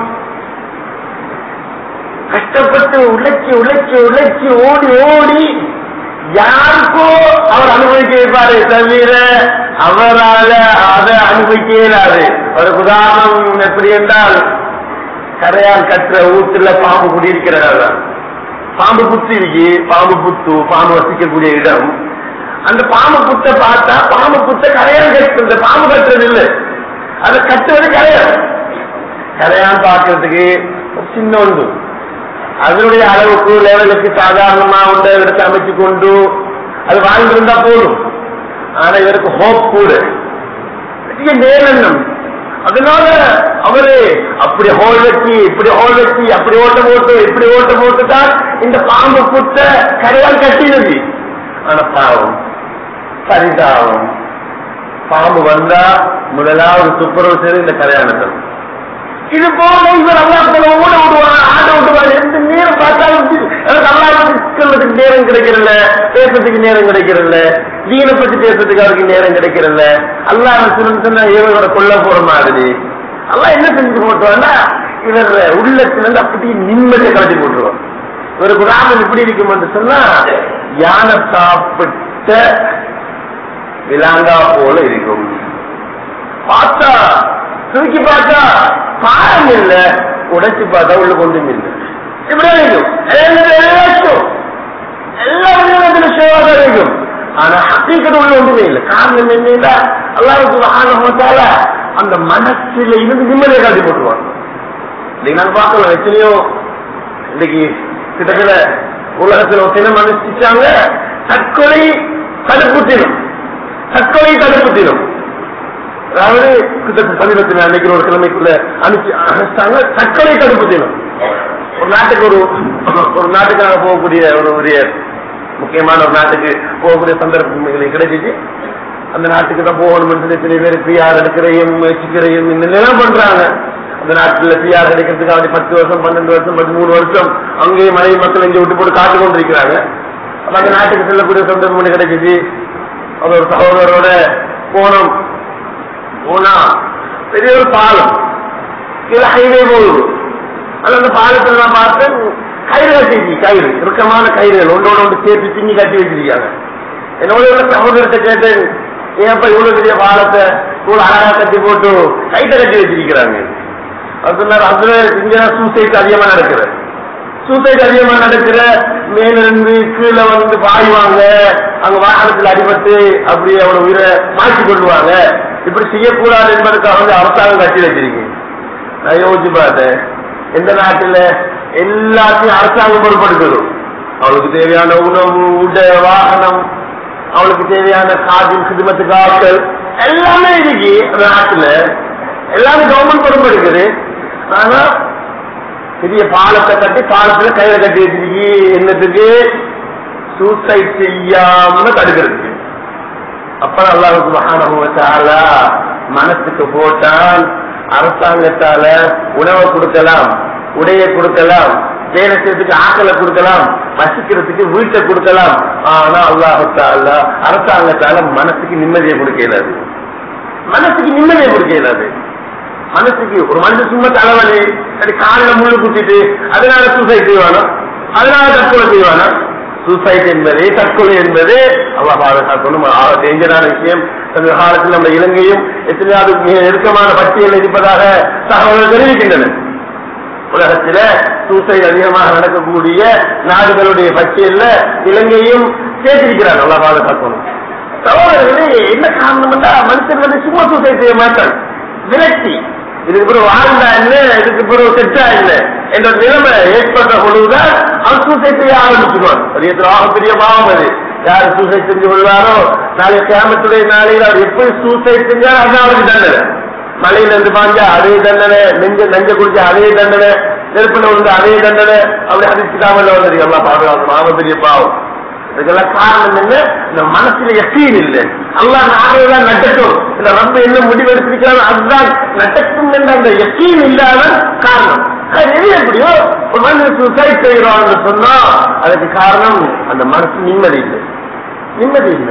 கஷ்டப்பட்டு உழைச்சி உழைச்சி உழைச்சி ஓடி ஓடி யாருக்கோ அவர் அனுபவிக்க வைப்பாரு தவிர அவரால அதை அனுபவிக்க இயலாது ஒரு உதாரணம் எப்படி என்றால் கரையால் கட்டுற ஊத்துல பாம்பு குடியிருக்கிறார் பாம்பு புத்து இருக்கு பாம்பு புத்து பாம்பு வசிக்கக்கூடிய இடம் அந்த பாம்பு புத்தை பார்த்தா பாம்பு புத்த கரையான் கட்டு இந்த பாம்பு கட்டுறது இல்லை அதை கட்டுவது கரையான் கரையான் பார்க்கறதுக்கு ஒரு சின்ன ஒன்று அதனுடைய அளவுக்கு லெவலுக்கு சாதாரணமா உண்ட இடத்தை அமைச்சு கொண்டு அது வாழ்ந்திருந்தா போதும் ஆனா இவருக்கு ஹோப் கூட பெரிய நேரம் அதனால அவரு அப்படி ஹோல் வச்சு இப்படி ஹோல் வச்சு அப்படி ஓட்ட போட்டு இப்படி ஓட்ட போட்டுதான் இந்த பாம்பு புத்த கரையால் கட்டினது ஆனா பாவம் பரிதாபம் பாம்பு வந்தா முதலாவது துப்புரவு செய்து இந்த கரையானது இது போல இவர் அல்லாஹ் ஓட விடுவாங்க ஆட்ட விடுவாங்க எந்த நேரம் பார்த்தாலும் எனக்கு அல்லாஹ் நேரம் கிடைக்கிறல்ல பேசுறதுக்கு நேரம் கிடைக்கிறல்ல தீனை பத்தி பேசுறதுக்கு அவருக்கு நேரம் கிடைக்கிறல்ல அல்லாஹ் சொன்னா இவரோட கொல்ல போற மாதிரி அல்லாஹ் என்ன செஞ்சு போட்டுவான்னா இவர் உள்ளத்துல இருந்து அப்படி நிம்மதியை கலட்டி போட்டுருவோம் இவர் குராமம் இப்படி இருக்கும் என்று சொன்னா யானை சாப்பிட்ட விலாங்கா போல இருக்கும் பார்த்தா தூக்கி பார்த்தா பாரம் இல்ல உடைச்சு பார்த்தா உள்ள கொண்டும் இல்லை இப்படியே இருக்கும் எல்லாச்சும் எல்லா விதத்துல ஷோவாக இருக்கும் ஆனா ஹக்கீக்கத்து உள்ள ஒன்றுமே இல்லை காரணம் என்ன அல்லாவுக்கு ஆனவத்தால அந்த மனசுல இருந்து நிம்மதியை காட்டி போட்டுருவாங்க இன்னைக்கு நான் பார்க்கலாம் எத்தனையோ இன்னைக்கு கிட்டத்தட்ட உலகத்துல ஒரு தினம் அனுஷ்டிச்சாங்க தற்கொலை தடுப்புத்தினம் தற்கொலை தடுப்புத்தினம் அதாவது கிட்டத்தட்ட சமீபத்தில் அன்னைக்கு ஒரு கிழமைக்குள்ள அனுப்பிச்சு அனுப்பிச்சாங்க தற்கொலை தடுப்பு தினம் ஒரு நாட்டுக்கு ஒரு ஒரு நாட்டுக்காக போகக்கூடிய ஒரு உரிய முக்கியமான ஒரு நாட்டுக்கு போகக்கூடிய சந்தர்ப்பம் எங்களுக்கு கிடைச்சிச்சு அந்த நாட்டுக்கு தான் போகணும்னு சொல்லி சில பேர் பிஆர் எடுக்கிறையும் முயற்சிக்கிறையும் இன்னும் பண்றாங்க அந்த நாட்டுல பிஆர் கிடைக்கிறதுக்கு அப்படி பத்து வருஷம் பன்னெண்டு வருஷம் பதிமூணு வருஷம் அங்கேயும் மனைவி மக்கள் இங்கே விட்டு போட்டு காத்து கொண்டிருக்கிறாங்க அப்ப அந்த நாட்டுக்கு செல்லக்கூடிய சந்தர்ப்பம் ஒண்ணு கிடைச்சிச்சு அது ஒரு சகோதரரோட போனோம் போனா பெரிய ஒரு பாலம் கீழே ஹைவே போகுது அது அந்த பாலத்துல நான் பார்த்தேன் கயிறு கட்டிச்சு கயிறு இறுக்கமான கயிறுகள் ஒன்றோட ஒன்று சேர்த்து திங்கி கட்டி வச்சிருக்காங்க என்னோட உள்ள சகோதரத்தை கேட்டேன் ஏன்ப்பா இவ்வளவு பெரிய பாலத்தை இவ்வளவு அழகா கட்டி போட்டு கைட்ட கட்டி வச்சிருக்கிறாங்க அது சொன்னார் அதுல இங்க சூசைட் அதிகமா நடக்குது சூசைட் அதிகமா நடக்கிற மேலிருந்து கீழே வந்து பாய்வாங்க அங்க வாகனத்தில் அடிபட்டு அப்படியே அவன உயிரை மாற்றி கொள்வாங்க இப்படி செய்யக்கூடாது என்பதற்காக வந்து அரசாங்கம் கட்டி வச்சிருக்கு நான் யோசிச்சு பார்த்தேன் எந்த நாட்டுல எல்லாத்தையும் அரசாங்கம் பொறுப்படுத்தணும் அவளுக்கு தேவையான உணவு உட வாகனம் அவளுக்கு தேவையான காதின் சிதுமத்துக்கு ஆட்கள் எல்லாமே இருக்கு அந்த நாட்டுல எல்லாமே கவர்மெண்ட் பொறுப்பெடுக்குது ஆனா பெரிய பாலத்தை கட்டி பாலத்துல கையில கட்டி வச்சிருக்கு என்னத்துக்கு சூசைட் செய்யாம தடுக்கிறதுக்கு அப்புறம் அல்லாஹுக்கு மகானமுவத்தால மனசுக்கு போட்டால் அரசாங்கத்தால உணவை கொடுக்கலாம் உடைய கொடுக்கலாம் வேலை செய்யறதுக்கு ஆக்களை கொடுக்கலாம் வசிக்கிறதுக்கு வீட்டை கொடுக்கலாம் ஆனா அல்லாஹத்தால அரசாங்கத்தால மனசுக்கு நிம்மதியை கொடுக்க இயலாது மனசுக்கு நிம்மதியை கொடுக்க இயலாது மனசுக்கு ஒரு மனுஷன் சும்மா தலைவலி அது காலில் முள்ளு குத்திட்டு அதனால சூசைட் செய்வானா அதனால தற்கொலை செய்வானா சூசைட் என்பது தற்கொலை என்பது அல்லா பாதுகாக்கணும் டேஞ்சரான விஷயம் சமீப காலத்தில் நம்ம இலங்கையும் எத்தனையாவது மிக நெருக்கமான பட்டியல் இருப்பதாக தகவல்கள் தெரிவிக்கின்றன உலகத்தில சூசைட் அதிகமாக நடக்கக்கூடிய நாடுகளுடைய பட்டியல்ல இலங்கையும் சேர்த்திருக்கிறார் நல்லா பாதுகாக்கணும் சகோதரர்களே என்ன காரணம் மனுஷன் வந்து சும்மா சூசைட் செய்ய மாட்டான் விரக்தி இதுக்கு பிறகு வாழ்ந்தா என்ன இதுக்கு பிறகு செட்டா என்ன என்ற நிலைமை ஏற்பட்ட பொழுதுதான் அவன் சூசைட் செய்ய ஆரம்பிச்சுக்குவான் பெரிய பெரிய பாவம் அது யார் சூசைட் செஞ்சு கொள்வாரோ நாளை கேமத்துடைய நாளையில் அவர் எப்படி சூசைட் செஞ்சாலும் அதான் அவருக்கு தண்டனை மலையில இருந்து பாஞ்சா அதே தண்டனை நெஞ்ச நெஞ்ச குடிச்சா அதே தண்டனை நெருப்புல வந்து அதே தண்டனை அப்படி அதிர்ச்சிக்காமல் வந்தது எல்லாம் பாதுகாக்கணும் அவன் பெரிய பாவம் இதுக்கெல்லாம் காரணம் என்ன இந்த மனசுல யக்கீன் இல்லை அல்லா நாளையெல்லாம் நட்டட்டும் இந்த ரப்ப என்ன முடிவெடுத்திருக்கிறான் அதுதான் நட்டட்டும் என்ற அந்த யக்கீன் இல்லாத காரணம் அது எப்படியோ ஒரு மனிதன் சூசைட் செய்கிறோம் சொன்னா அதுக்கு காரணம் அந்த மனசு நிம்மதி இல்லை நிம்மதி இல்லை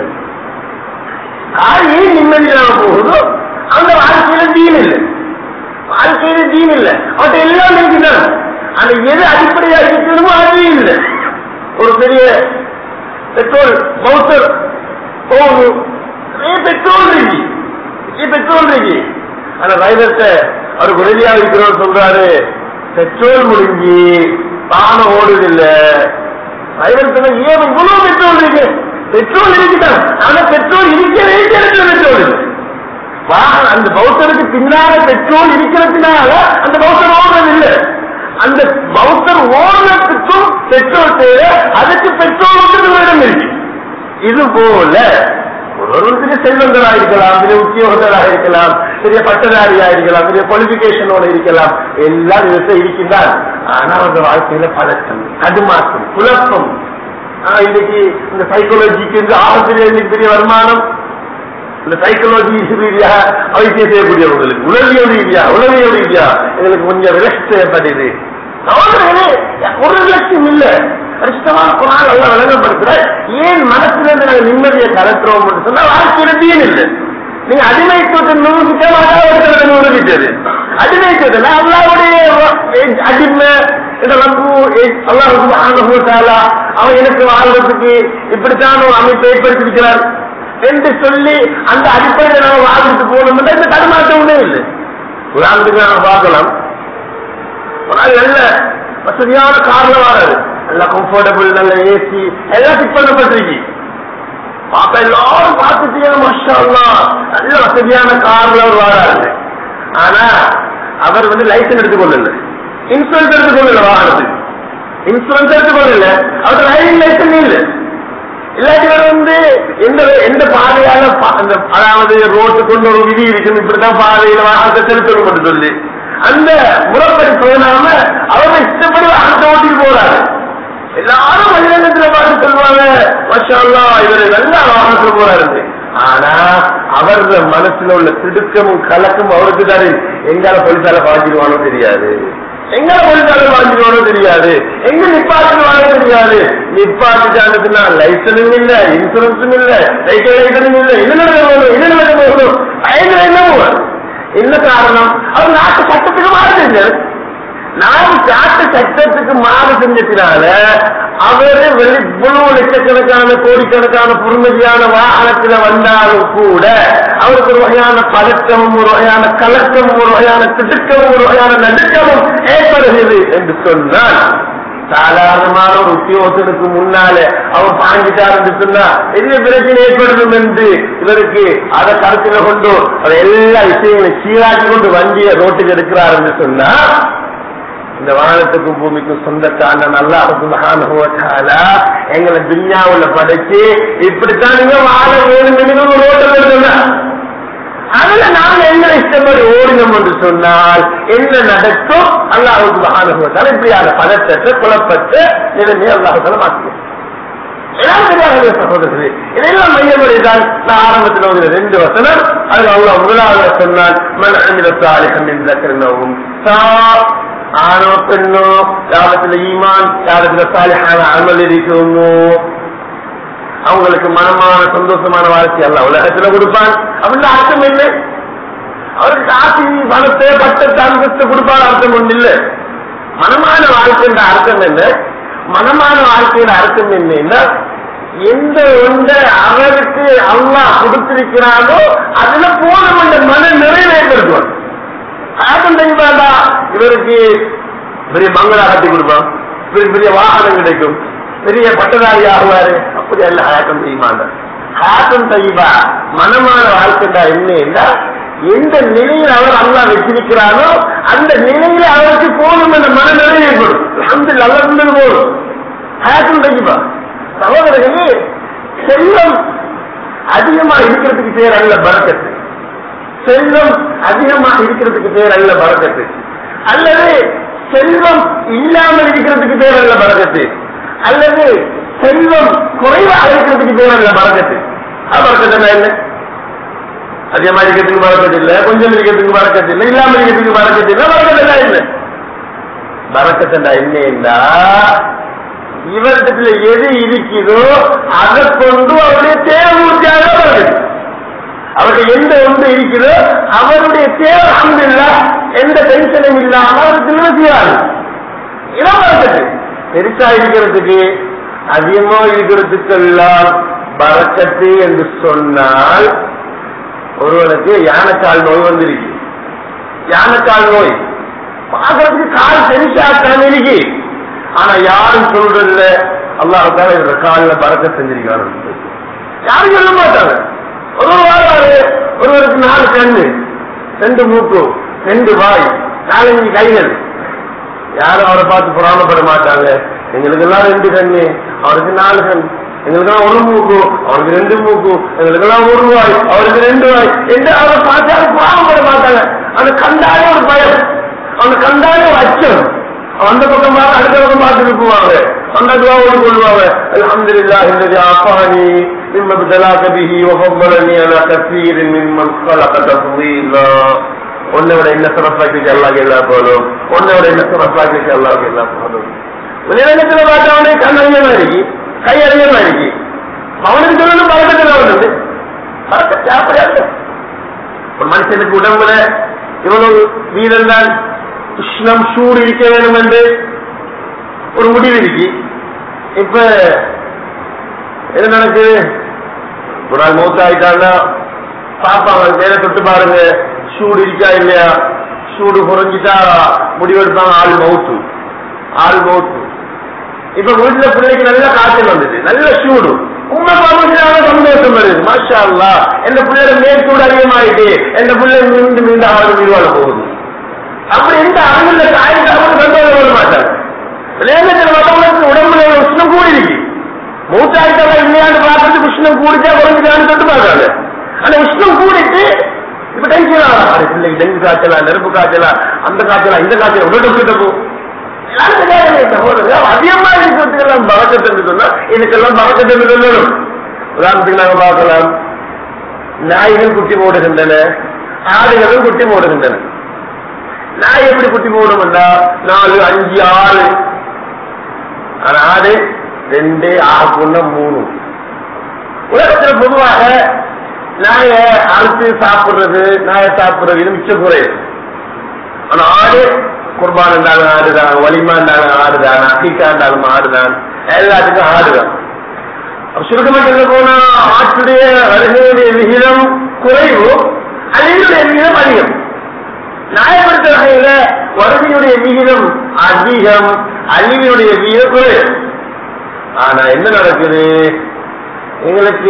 காரியே நிம்மதி இல்லாம போகுதோ அந்த வாழ்க்கையில தீன் இல்லை வாழ்க்கையில தீன் இல்லை அவன் எல்லாம் இருக்குதான் அந்த எது அடிப்படையா இருக்கணுமோ அது இல்லை ஒரு பெரிய பெட்ரோல் பவுசர் போகுது நிறைய பெட்ரோல் இருக்கு நிறைய பெட்ரோல் இருக்கு அந்த டிரைவர்கிட்ட அவருக்கு உதவியா இருக்கிறோம் சொல்றாரு பெட்ரோல் முடிஞ்சு பானம் ஓடுது இல்ல டிரைவர் சொன்ன ஏன் இவ்வளவு பெட்ரோல் இருக்கு பெட்ரோல் இருக்குதான் ஆனா பெட்ரோல் இருக்க வேண்டிய இடத்துல பெட்ரோல் இருக்கு வாகனம் அந்த பௌத்தருக்கு பின்னால பெட்ரோல் இருக்கிறதுனால அந்த பௌத்தர் ஓடுறது இல்லை அந்த பௌத்தர் ஓடுறதுக்கு பெட்ரோல் தேவை அதுக்கு பெட்ரோலுக்கு இடம் இருக்கு இது போல ஒருவருக்கு செல்வங்களா இருக்கலாம் பெரிய உத்தியோகத்தராக இருக்கலாம் பெரிய பட்டதாரியா இருக்கலாம் பெரிய குவாலிபிகேஷனோட இருக்கலாம் எல்லாம் விதத்தை இருக்கின்றார் ஆனா அவங்க வாழ்க்கையில பழக்கம் கடுமாற்றம் குழப்பம் ஆஹ் இன்னைக்கு இந்த சைக்காலஜிக்கு இந்த ஆசிரியர் இன்னைக்கு பெரிய வருமானம் இந்த சைக்காலஜி ரீதியாக வைத்தியம் செய்யக்கூடியவங்களுக்கு உளவியல் ரீதியா உளவியல் ரீதியா எங்களுக்கு கொஞ்சம் ரெஸ்ட் தேவைப்படுது சகோதரர்களே, ஒரு லட்சம் இல்ல கஷ்டமான குரான் எல்லாம் விளங்கப்படுத்துற ஏன் மனசுல இருந்து நாங்க நிம்மதியை கலட்டுறோம் சொன்னா வாழ்க்கையில தீன் இல்லை நீங்க அடிமைத்துவத்தை நூறுக்கிட்ட மாட்டாவது நூறுக்கிட்டது அடிமைத்துவத்தை அல்லாவுடைய அடிமை இந்த ரப்பு அல்லாஹ் சுப்ஹானஹு தஆலா அவன் எனக்கு வாழ்றதுக்கு இப்படித்தான் ஒரு அமைப்பை ஏற்படுத்தியிருக்கிறார் என்று சொல்லி அந்த அடிப்படையில் நம்ம வாழ்ந்துட்டு போகணும் இந்த தடுமாற்றம் ஒன்றே இல்லை உதாரணத்துக்கு நாம பார்க்கலாம் ஒரு நாள் நல்ல வசதியான கார்ல வராது நல்ல கம்ஃபர்டபுள் நல்ல ஏசி எல்லாம் ஃபிட் பண்ணப்பட்டிருக்கு பார்த்தா எல்லாரும் பார்த்துட்டீங்க மஷா அல்லாஹ், நல்ல வசதியான கார்ல அவர் வராரு ஆனா அவர் வந்து லைசன்ஸ் எடுத்துக்கொள்ளல இன்சூரன்ஸ் எடுத்துக்கொள்ளல வாகனத்துக்கு இன்சூரன்ஸ் எடுத்துக்கொள்ளல அவர் டிரைவிங் லைசன்ஸ் இல்லை இல்லாட்டி இவர் வந்து எந்த எந்த பாதையால பா- அந்த அதாவது ரோட்டுக்கு கொண்டு ஒரு விதி இருக்குது இப்படித்தான் பாதையில வாகனத்தை செலுத்தணும் என்று சொல்லி அந்த முறைப்படி போனாம அவங்க இஷ்டப்படி வாகனத்தை ஓட்டிட்டு போறாரு எல்லாரும் மனிதனத்துல பார்த்து சொல்லுவாங்க மஷா அல்லாஹ், இவர் நல்லா வாகனத்துல போறாரு ஆனா அவர் மனசுல உள்ள திடுக்கமும் கலக்கும் அவருக்கு தானே எங்கால போலீசால பாஞ்சிருவானோ தெரியாது எங்க போலீசால பாஞ்சிருவானோ தெரியாது எங்க நிப்பாட்டுவானோ தெரியாது நிப்பாட்டுச்சாங்கன்னா லைசனும் இல்ல இன்சூரன்ஸும் இல்ல சைக்கிள் லைசனும் இல்ல என்ன நடக்க போகணும் என்ன நடக்க போகணும் பயங்கர என்ன போவார் என்ன காரணம் அவர் நாட்டு சட்டத்துக்கு மாறுது நாம் நாட்டு சட்டத்துக்கு மாறு செஞ்சதுனால அவர் வெளி இவ்வளவு லட்சக்கணக்கான கோடிக்கணக்கான பொறுமதியான வாகனத்துல வந்தாலும் கூட அவருக்கு ஒரு வகையான பதற்றமும் ஒரு வகையான கலக்கமும் ஒரு வகையான திடுக்கமும் ஒரு வகையான நடுக்கமும் ஏற்படுகிறது என்று சொன்னால் சாதாரணமான ஒரு உத்தியோகத்திற்கு முன்னாலே அவர் பாஞ்சிட்டார் என்று சொன்னா பெரிய பிரச்சனை ஏற்படும் என்று இவருக்கு அதை கருத்துல கொண்டு அதை எல்லா விஷயங்களையும் சீராக்கி கொண்டு வண்டியை ரோட்டுக்கு எடுக்கிறார் என்று சொன்னா இந்த வானத்துக்கும் பூமிக்கும் சொந்தக்கான நல்லா சுபஹானஹுவத்தாலா எங்களை துன்யாவுல படைச்சு இப்படித்தான் நீங்க வாழ வேணும் என்று ஒரு ரோட்டில் எடுத்துனா அதுல நாங்க என்ன இஷ்டப்படி ஓடினோம் என்று சொன்னால் என்ன நடக்கும் அல்லாஹ் சுபஹானஹுவத்தாலா இப்படியான பதற்றத்தை குழப்பத்தை நிலைமையை அல்லாஹால மாற்றிக்கும் எல்லாம் தெரியாத சகோதரர்களே இதெல்லாம் மையமுறைதான் நான் ஆரம்பத்தில் ஒரு ரெண்டு வசனம் அது அவ்வளவு முதலாவது சொன்னால் மன அமில சாலிகம் என்ற கருணவும் ஆணோ பெண்ணோ யாரத்துல ஈமான் யாரத்துல சாலிஹான அமல் இருக்கணுமோ அவங்களுக்கு மனமான சந்தோஷமான வாழ்க்கை அல்ல உலகத்துல கொடுப்பான் அப்படின்னு அர்த்தம் என்ன அவருக்கு காசி பணத்தை பட்டத்தை அந்தஸ்து கொடுப்பான் அர்த்தம் ஒண்ணு இல்ல மனமான வாழ்க்கைன்ற அர்த்தம் என்ன மனமான வாழ்க்கையின் அர்த்தம் என்னன்னா எந்த ஒன்றை அவருக்கு அல்லாஹ் கொடுத்திருக்கிறானோ அதுல போதும் என்ற மன நிறைவு ஏற்படுத்துவான் ஆட்டம் தெரியுமாடா இவருக்கு பெரிய பங்களா கட்டி கொடுப்பான் பெரிய பெரிய வாகனம் கிடைக்கும் பெரிய பட்டதாரி ஆகுவாரு அப்படி அல்ல ஆட்டம் செய்யுமாண்ட ஆட்டம் செய்வா மனமான வாழ்க்கைண்டா என்ன எந்த நிலையில் அவர் அல்லா வச்சிருக்கிறானோ அந்த நிலையில அவருக்கு போதும் என்ற மன நிறைவு ஏற்படும் அந்த நல்லது போதும் ஆட்டம் செய்வா சகோதரர்களே செல்வம் அதிகமா இருக்கிறதுக்கு பேர் அல்ல பறக்கத்து செல்வம் அதிகமாக இருக்கிறதுக்கு பேர் அல்ல பறக்கத்து அல்லது செல்வம் இல்லாமல் இருக்கிறதுக்கு பேர் அல்ல பறக்கத்து அல்லது செல்வம் குறைவாக இருக்கிறதுக்கு பேர் அல்ல பறக்கத்து அது பறக்கத்துனா என்ன அதிகமா இருக்கிறதுக்கு பறக்கத்து இல்ல கொஞ்சம் இருக்கிறதுக்கு பறக்கத்து இல்ல இல்லாம இருக்கிறதுக்கு பறக்கத்து இல்ல பறக்கத்துனா என்ன பறக்கத்துனா என்னன்னா இவரிடத்துல எது இருக்குதோ அதை கொண்டு அவருடைய தேவையாக வருது அவருக்கு எந்த ஒன்று இருக்குதோ அவருடைய தேவை அன்பில்ல எந்த டென்ஷனும் இல்லாம அவர் திரும்ப செய்வாரு இதான் பறக்கத்து பெருசா இருக்கிறதுக்கு அதிகமா இருக்கிறதுக்கெல்லாம் பறக்கத்து என்று சொன்னால் ஒருவனுக்கு யானைக்கால் நோய் வந்திருக்கு யானைக்கால் நோய் பார்க்கறதுக்கு கால் பெருசாக்கான இருக்கு ஆனா யாரும் சொல்றதில்ல அல்லாஹால இந்த காலில் பறக்க செஞ்சிருக்காரு யாரும் சொல்ல மாட்டாங்க ஒரு வாழ்வாரு ஒருவருக்கு நாலு கண்ணு ரெண்டு மூக்கு ரெண்டு வாய் நாலஞ்சு கைகள் யாரும் அவரை பார்த்து புறாமப்பட மாட்டாங்க எங்களுக்கு எல்லாம் ரெண்டு கண்ணு அவருக்கு நாலு கண் எங்களுக்கெல்லாம் ஒரு மூக்கு அவருக்கு ரெண்டு மூக்கு எங்களுக்கெல்லாம் ஒரு ரூபாய் அவருக்கு ரெண்டு ரூபாய் என்று அவரை பார்த்தாலும் பாவப்பட மாட்டாங்க அந்த கண்டாலே ஒரு பயம் அந்த கண்டாலே ஒரு அச்சம் அந்த பக்கம் பார்த்து அடுத்த பக்கம் பார்த்துட்டு போவாங்க அந்த துவாவோடு கொள்வாங்க அல்ஹம்துலில்லாஹ் الذي عافاني مما ابتلاك به وفضلني على كثير ممن خلق تفضيلا உன்னை விட என்ன சிறப்பாக்கிட்டு அல்லாஹ் எல்லா போலும் உன்னை விட என்ன சிறப்பாக்கிட்டு அல்லாஹ் எல்லா போலும் வெளியிடத்துல பார்த்தா அவனுக்கு கண் அறியமா இருக்கு கை அறியமா இருக்கு அவனுக்கு சொல்லணும் பழக்கத்தில் அவனுக்கு பழக்கத்தை அப்படியா ஒரு மனுஷனுக்கு உடம்புல இவ்வளவு வீரன் தான் உஷ்ணம் சூடு இருக்க வேண்டும் என்று ஒரு முடிவு இருக்கு இப்ப என்ன நடக்குது ஒரு நாள் மூத்த ஆயிட்டாங்கன்னா பாப்பாங்க மேல தொட்டு பாருங்க சூடு இருக்கா இல்லையா சூடு குறைஞ்சிட்டா முடிவெடுப்பாங்க ஆள் மவுத்து ஆள் மவுத்து இப்ப வீட்டுல பிள்ளைக்கு நல்ல காய்ச்சல் வந்துச்சு நல்ல சூடு உண்மை பார்த்துட்டாங்க சந்தோஷம் வருது மாஷா அல்லா எந்த பிள்ளையோட மேற்கூட அதிகமாயிட்டு எந்த பிள்ளை மீண்டு மீண்டு ஆறு மீழ்வாழ போகுது அப்படி எந்த அவங்க காய்ச்சாலும் சந்தோஷம் வர மாட்டாங்க விளையாட்டு மற்றவங்களுக்கு உடம்புல உஷ்ணம் கூடி இருக்கு மூத்தாயிட்டா இல்லையான்னு பார்த்துட்டு உஷ்ணம் கூடிச்சா குறைஞ்சிட்டான்னு தொட்டு பார்க்காங்க அந்த உஷ்ணம் கூடிட்டு இப்ப டென்ஷன் ஆகும் பிள்ளைக்கு டெங்கு காய்ச்சலா நெருப்பு காய்ச்சலா அந்த காய்ச்சலா இந்த காய்ச்சல் உடனே கிட்ட போ அதிகமா இருக்கிறதுக்கெல்லாம் பழக்கத்தை சொன்னா இதுக்கெல்லாம் பழக்கத்தை சொல்லணும் உதாரணத்துக்கு நாங்க பார்க்கலாம் நாய்கள் குட்டி போடுகின்றன ஆடுகளும் குட்டி போடுகின்றன நாய் எப்படி குட்டி போடும்னா நாலு அஞ்சு ஆறு ஆனா ஆடு ரெண்டு ஆகுன்னா மூணு உலகத்துல பொதுவாக நாய அறுத்து சாப்பிடுறது நாய சாப்பிடுறது இது மிச்சம் குறையும் ஆனா ஆடு குர்பான் இருந்தாலும் ஆடுதான் வலிமா இருந்தாலும் ஆடுதான் அக்கிக்கா இருந்தாலும் ஆடுதான் எல்லாத்துக்கும் ஆடுதான் சுருக்கமா சொல்ல போனா ஆட்டுடைய வருகையுடைய விகிதம் குறைவு அழிவுடைய விகிதம் அதிகம் நியாயப்படுத்த வகையில வருகையுடைய விகிதம் அதிகம் அழிவினுடைய விகிதம் குறைவு ஆனா என்ன நடக்குது எங்களுக்கு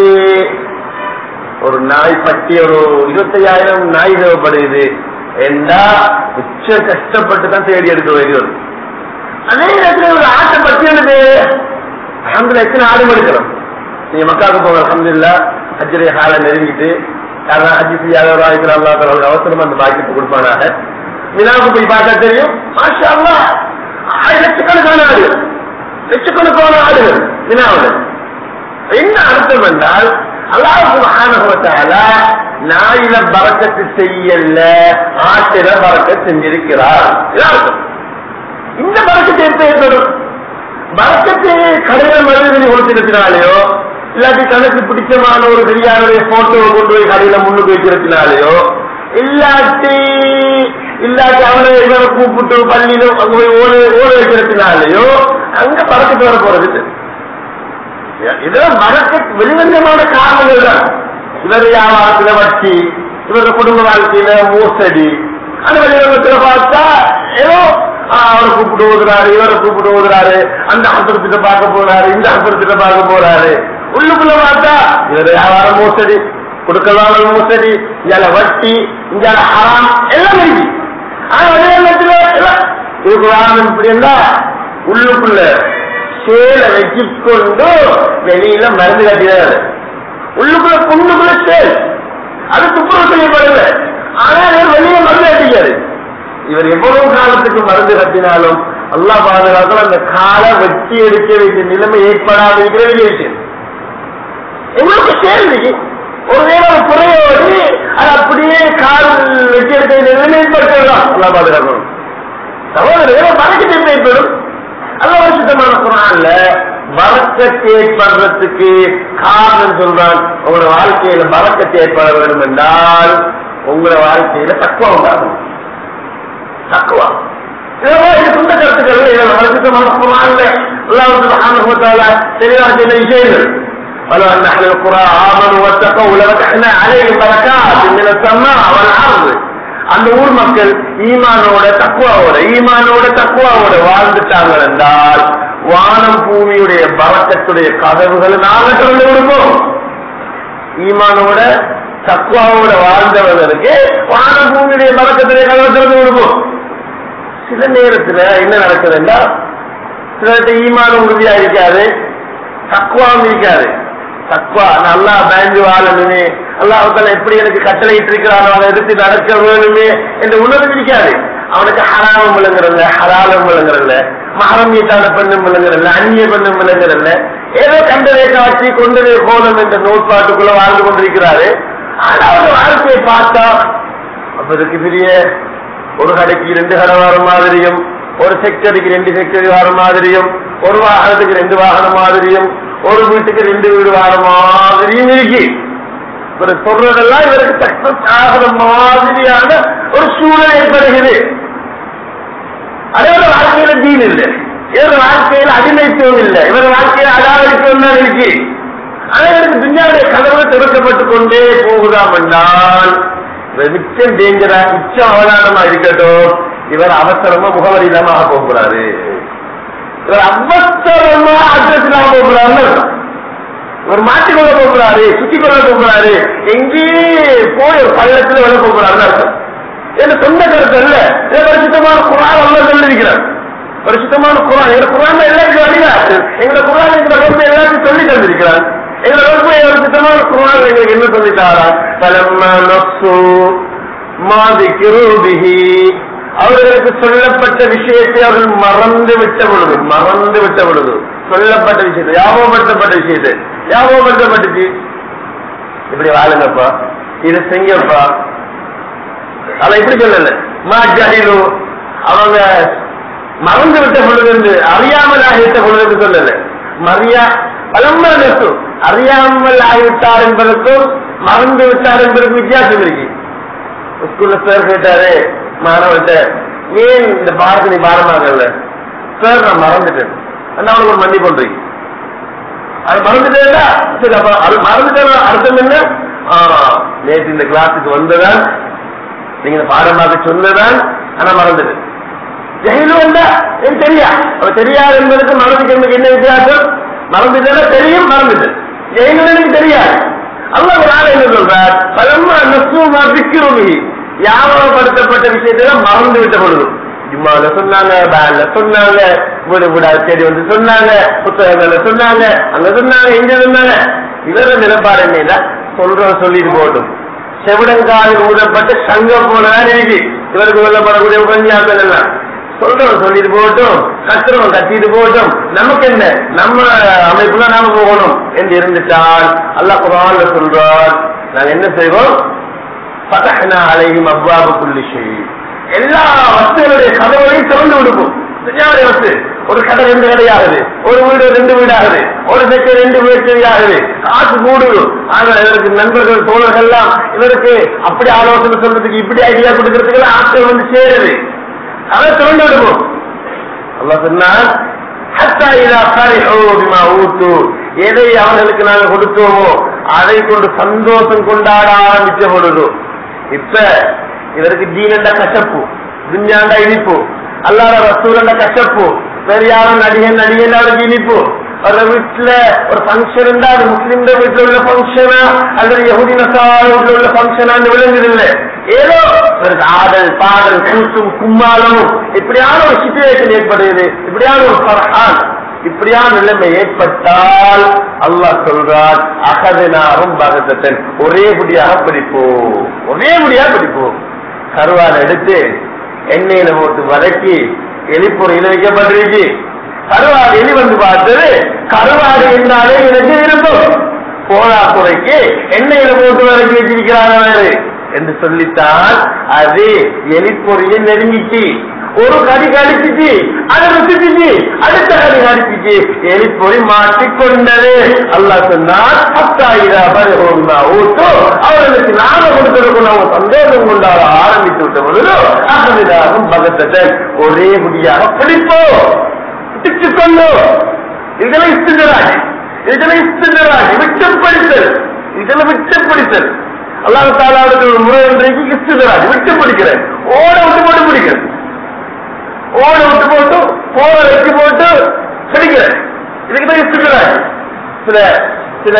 ஒரு நாய் பட்டி ஒரு இருபத்தையாயிரம் நாய் தேவைப்படுது என்றா உச்ச கஷ்டப்பட்டு தான் தேடி எடுக்க வேண்டியது அதே நேரத்தில் ஒரு ஆட்டை பற்றி எனக்கு அஹமதுல எத்தனை ஆடு எடுக்கிறோம் நீங்க மக்காவுக்கு போங்க அஹமதுல்லா அஜ்ஜரிய காலம் நெருங்கிட்டு யாரா அஜி செய்யாத ஒரு ஆயிரத்தி அல்லா தலா அவசரமா அந்த பாக்கியத்தை கொடுப்பானாக மினாவுக்கு போய் பார்த்தா தெரியும் மாஷா அல்லா லட்சக்கணக்கான ஆடு லட்சக்கணக்கான ஆடுகள் மினாவில் என்ன அர்த்தம் என்றால் அல்லாஹ் சுபஹானஹுவத்தால நாயில பறக்கத்து செய்யல ஆட்டில பறக்க செஞ்சிருக்கிறார் இதான் அர்த்தம் இந்த பறக்கத்தை எப்ப ஏற்படும் பறக்கத்து கடையில் மனிதனை கொடுத்திருக்கிறாலேயோ இல்லாட்டி தனக்கு பிடிச்சமான ஒரு பெரியாருடைய போட்டோவை கொண்டு போய் கடையில முன்னுக்கு வைக்கிறதுனாலயோ இல்லாட்டி இல்லாட்டி அவரை இவரை கூப்பிட்டு பள்ளியில அங்க போய் ஓடு ஓட வைக்கிறதுனாலயோ அங்க பறக்கத்து வர போறது இதெல்லாம் மறக்க வெளிவந்தமான காரணங்கள் தான் இவர் வியாபாரத்துல வட்டி இவர குடும்ப வாழ்க்கையில மோசடி அந்த வெளிவங்கத்துல பார்த்தா ஏதோ அவரை கூப்பிட்டு ஓதுறாரு இவரை கூப்பிட்டு ஓதுறாரு அந்த அந்தரத்திட்ட பார்க்க போறாரு இந்த அந்தரத்திட்ட பார்க்க போறாரு உள்ளுக்குள்ள பார்த்தா இவர் வியாபாரம் மோசடி கொடுக்கலான மோசடி இங்கால வட்டி இங்கால ஹராம் எல்லாம் இருக்கு ஆனா வெளிவங்கத்துல எல்லாம் இதுக்கு வாரம் இப்படி இருந்தா உள்ளுக்குள்ள சேல வச்சுக்கொண்டு வெளியில மருந்து கட்டினாரு உள்ளுக்குள்ள புண்ணுக்குள்ள சேல் அது துப்புரவு செய்யப்படுது ஆனா வெளியே மருந்து கட்டிக்காரு இவர் எவ்வளவு காலத்துக்கு மருந்து கட்டினாலும் அல்லா பாதுகாத்தால் அந்த காலை வெட்டி எடுக்க வேண்டிய நிலைமை ஏற்படாது இருக்கிற வெளியே விஷயம் எங்களுக்கு கேள்வி ஒருவேளை குறையோடு அது அப்படியே கால் வெட்டி எடுக்க வேண்டிய நிலைமை ஏற்படுத்தலாம் அல்லா பாதுகாக்கணும் சகோதரர்கள் மறக்கத்தை ஏற்படும் அல்ல சுத்தமான குரான்ல வரக்கத்தை ஏற்படுறதுக்கு காரணம் சொல்றான் உங்களோட வாழ்க்கையில வரக்கத்தை ஏற்பட வேண்டும் என்றால் உங்களோட வாழ்க்கையில தக்குவா உண்டாகும் தக்குவா இதெல்லாம் இது சொந்த கருத்துக்கள் இதெல்லாம் சுத்தமான குரான்ல அல்லாஹ் தெளிவாக சொன்ன விஷயங்கள் ولو أن أهل القرى آمنوا واتقوا لفتحنا عليهم بركات من السماء والأرض அந்த ஊர் மக்கள் ஈமானோட தக்குவாவோட ஈமானோட தக்குவாவோட வாழ்ந்துட்டாங்க என்றால் வானம் பூமியுடைய பறக்கத்துடைய கதவுகளை நாங்க திறந்து கொடுப்போம் ஈமானோட தக்குவாவோட வாழ்ந்தவர்களுக்கு வானம் பூமியுடைய பறக்கத்துடைய கதவை திறந்து கொடுப்போம் சில நேரத்துல என்ன நடக்குதுன்னா சிலர்கிட்ட ஈமான் உறுதியா இருக்காது தக்குவாவும் இருக்காது தக்குவா நல்லா பயந்து வாழணுமே அல்லாஹால எப்படி எனக்கு கட்டளை இருக்கிறானோ அதை எடுத்து நடக்க வேணுமே என்ற உணர்வு இருக்காது அவனுக்கு ஹராமம் விளங்குறல்ல ஹராலம் விளங்குறல்ல மகரமியத்தான பெண்ணும் விளங்குறல்ல அந்நிய பெண்ணும் விளங்குறல்ல ஏதோ கண்டதை காட்சி கொண்டதை கோலம் என்ற நோட்பாட்டுக்குள்ள வாழ்ந்து கொண்டிருக்கிறாரு ஆனா அவர் வாழ்க்கையை பார்த்தா அப்ப இதுக்கு பெரிய ஒரு கடைக்கு ரெண்டு கடை வர மாதிரியும் ஒரு செக்டருக்கு ரெண்டு செக்டரி வர மாதிரியும் ஒரு வாகனத்துக்கு ரெண்டு வாகனம் மாதிரியும் ஒரு வீட்டுக்கு ரெண்டு வீடு வர மாதிரியும் இருக்கு இவர் சொல்றதெல்லாம் இவருக்கு சக்சஸ் ஆகிற மாதிரியான ஒரு சூழல் ஏற்படுகிறது அதே ஒரு வாழ்க்கையில தீன் இல்லை இவர் வாழ்க்கையில அடிமைத்துவம் இல்லை இவர் வாழ்க்கையில அடாவடித்துவம் தான் இருக்கு ஆனா இவருக்கு துன்யாவுடைய கதவு திறக்கப்பட்டுக் கொண்டே போகுதாம் என்றால் இவர் மிச்சம் டேஞ்சரா மிச்சம் அவதானமா இருக்கட்டும் இவர் அவசரமா முகவரி இல்லாம ஆக போகிறாரு இவர் அவசரமா அட்ரஸ் இல்லாம போகிறாருன்னு அர்த்தம். இவர் மாட்டிக்கொள்ள போகிறாரு சுத்தி கொள்ள போகிறாரு எங்கே போய் ஒரு பள்ளத்துல விட போகிறாருன்னு அர்த்தம் என்ன சொந்த கருத்து அல்ல இது பரிசுத்தமான குரான் அல்ல சொல்லியிருக்கிறார் பரிசுத்தமான குரான் எங்க குரான் எல்லாருக்கும் வழிகாட்டு எங்க குரான் எங்க ரொம்ப எல்லாருக்கும் சொல்லி தந்திருக்கிறார் எங்க ரொம்ப பரிசுத்தமான குரான் எங்களுக்கு என்ன சொல்லிட்டாரா பலம்மா நப்சு மாதி கிருபிஹி அவர்களுக்கு சொல்லப்பட்ட விஷயத்தை அவர்கள் மறந்து விட்ட பொழுது மறந்து விட்ட பொழுது சொல்லப்பட்ட விஷயத்தை ஞாபகப்படுத்தப்பட்ட விஷயத்தை ஞாபகப்படுத்தப்பட்டுச்சு இப்படி வாழுங்கப்பா இது செய்யப்பா அதை இப்படி சொல்லல மா ஜஹிலு அவங்க மறந்து விட்ட பொழுது என்று அறியாமல் ஆகிவிட்ட பொழுது என்று சொல்லல மரியா பலம்பர நெசு அறியாமல் ஆகிவிட்டார் என்பதற்கும் மறந்து விட்டார் என்பதற்கும் வித்தியாசம் இருக்கு ஸ்கூல்ல சார் கேட்டாரு மாணவர்கிட்ட ஏன் இந்த பாடத்தை நீ பாடமாகல சார் நான் மறந்துட்டேன் அண்ணா அவனுக்கு ஒரு மன்னி பண்றீங்க அது மறந்துட்டேன்னா சரி அப்ப அது மறந்துட்டேன் அர்த்தம் என்ன ஆ, நேற்று இந்த கிளாஸுக்கு வந்ததான் நீங்க இந்த பாடமாக சொன்னதான் ஆனா மறந்துட்டு ஜெயிலு வந்தா எனக்கு தெரியா அவ தெரியாது என்பதற்கு மறந்துக்கு எனக்கு என்ன வித்தியாசம் மறந்துட்டேன்னா தெரியும் மறந்துட்டு ஜெயிலு எனக்கு தெரியாது அல்லாஹ் ஒரு ஆள் என்ன சொல்றார் பலமா நசுமா விக்கிரமி ஞாபகப்படுத்தப்பட்ட விஷயத்தை மறந்து விட்ட பொழுது ஜும்மால சொன்னாங்க பேன்ல சொன்னாங்க வீடு வீடா தேடி வந்து சொன்னாங்க புத்தகங்கள்ல சொன்னாங்க அங்க சொன்னாங்க இங்க சொன்னாங்க இவர நிலப்பாடு என்ன சொல்றோம் சொல்லிட்டு போகட்டும் செவிடங்காலில் ஊதப்பட்டு சங்கம் போலதான் இருக்கு இவருக்கு சொல்லப்படக்கூடிய உபன்யாசம் எல்லாம் சொல்றோம் சொல்லிட்டு போகட்டும் கத்துறோம் கத்திட்டு போகட்டும் நமக்கு என்ன நம்ம அமைப்புல நாம போகணும் என்று இருந்துட்டால் அல்லாஹ் குரான்ல சொல்றார் நாங்க என்ன செய்வோம் பதஹ்னா அலைஹிம் அப்வாப குல்லி ஷை எல்லா வஸ்துகளுடைய கதவுகளையும் திறந்து விடுவோம் துன்யாவுடைய வஸ்து ஒரு கடை ரெண்டு கடையாகுது ஒரு வீடு ரெண்டு வீடாகுது ஒரு செக்கு ரெண்டு வீடு ஆகுது காசு கூடுது ஆனா இவருக்கு நண்பர்கள் தோழர்கள்லாம் இவருக்கு அப்படி ஆலோசனை சொல்றதுக்கு இப்படி ஐடியா கொடுக்கறதுக்கு ஆட்கள் வந்து சேருது அதை திறந்து விடுவோம் அல்லாஹ் சொன்னான் ஹத்தா இதா ஃபரிஹு பிமா ஊத்து எதை அவர்களுக்கு நாங்கள் கொடுத்தோமோ அதை கொண்டு சந்தோஷம் கொண்டாட ஆரம்பிச்ச பொழுது இப்ப இவருக்கு தீனண்ட கசப்பு துன்யாண்ட இனிப்பு அல்லாத ரசூலண்ட கசப்பு வேற யாரும் நடிகன் நடிகன் அவருக்கு இனிப்பு அவர வீட்டுல ஒரு ஃபங்க்ஷன் இருந்தா அது முஸ்லிம் வீட்டுல உள்ள ஃபங்க்ஷனா அல்லது யகுதி நசார வீட்டுல உள்ள ஃபங்க்ஷனான்னு விளங்குது இல்ல ஏதோ இவருக்கு ஆடல் பாடல் கூத்தும் கும்மாளமும் இப்படியான ஒரு சுச்சுவேஷன் ஏற்படுகிறது இப்படியான ஒரு ஃபர்ஹான் இப்படியான நிலைமை ஏற்பட்டால் அல்லாஹ் சொல்றார் அகதினாரும் பகத்தன் ஒரே முடியாக பிடிப்போம் ஒரே முடியாக பிடிப்போம் கருவான் எடுத்து எண்ணெயில போட்டு வதக்கி எலிப்பொறையில வைக்கப்பட்டிருக்கு கருவாடு எலி வந்து பார்த்தது கருவாடு என்றாலே எனக்கு விருப்பம் போரா குறைக்கு எண்ணெயில போட்டு வதக்கி வச்சிருக்கிறாங்க என்று சொல்லித்தான் அது எலிப்பொறியை நெருங்கிச்சு ஒரு கடி கடிச்சிச்சு அதை ருசிச்சிச்சு அடுத்த கடி கடிச்சிச்சு எலிப்பொறி மாட்டிக்கொண்டது அல்லாஹ் சொன்னார் அத்தாயிரா பரிஹோம்னா ஊட்டு அவர்களுக்கு நாம கொடுத்திருக்கும் அவங்க சந்தோஷம் கொண்டாட ஆரம்பித்து விட்ட பொழுது அகமிதாகும் பகத்தத்தை ஒரே முடியாக பிடிப்போம் பிடிச்சு கொண்டோம் இதெல்லாம் இஸ்திராஜ் இதெல்லாம் இஸ்திராஜ் விட்டு படித்தல் இதெல்லாம் விட்டு படித்தல் அல்லாஹ் தாலாவுக்கு ஒரு முறை இன்றைக்கு இஸ்திராஜ் விட்டு பிடிக்கிறேன் ஓட விட்டு போட்டு பிடிக்கிறேன் ஓட விட்டு போட்டு போற வச்சு போட்டு பிடிக்கிறேன் இதுக்கு தான் இஸ்திராஜ் சில சில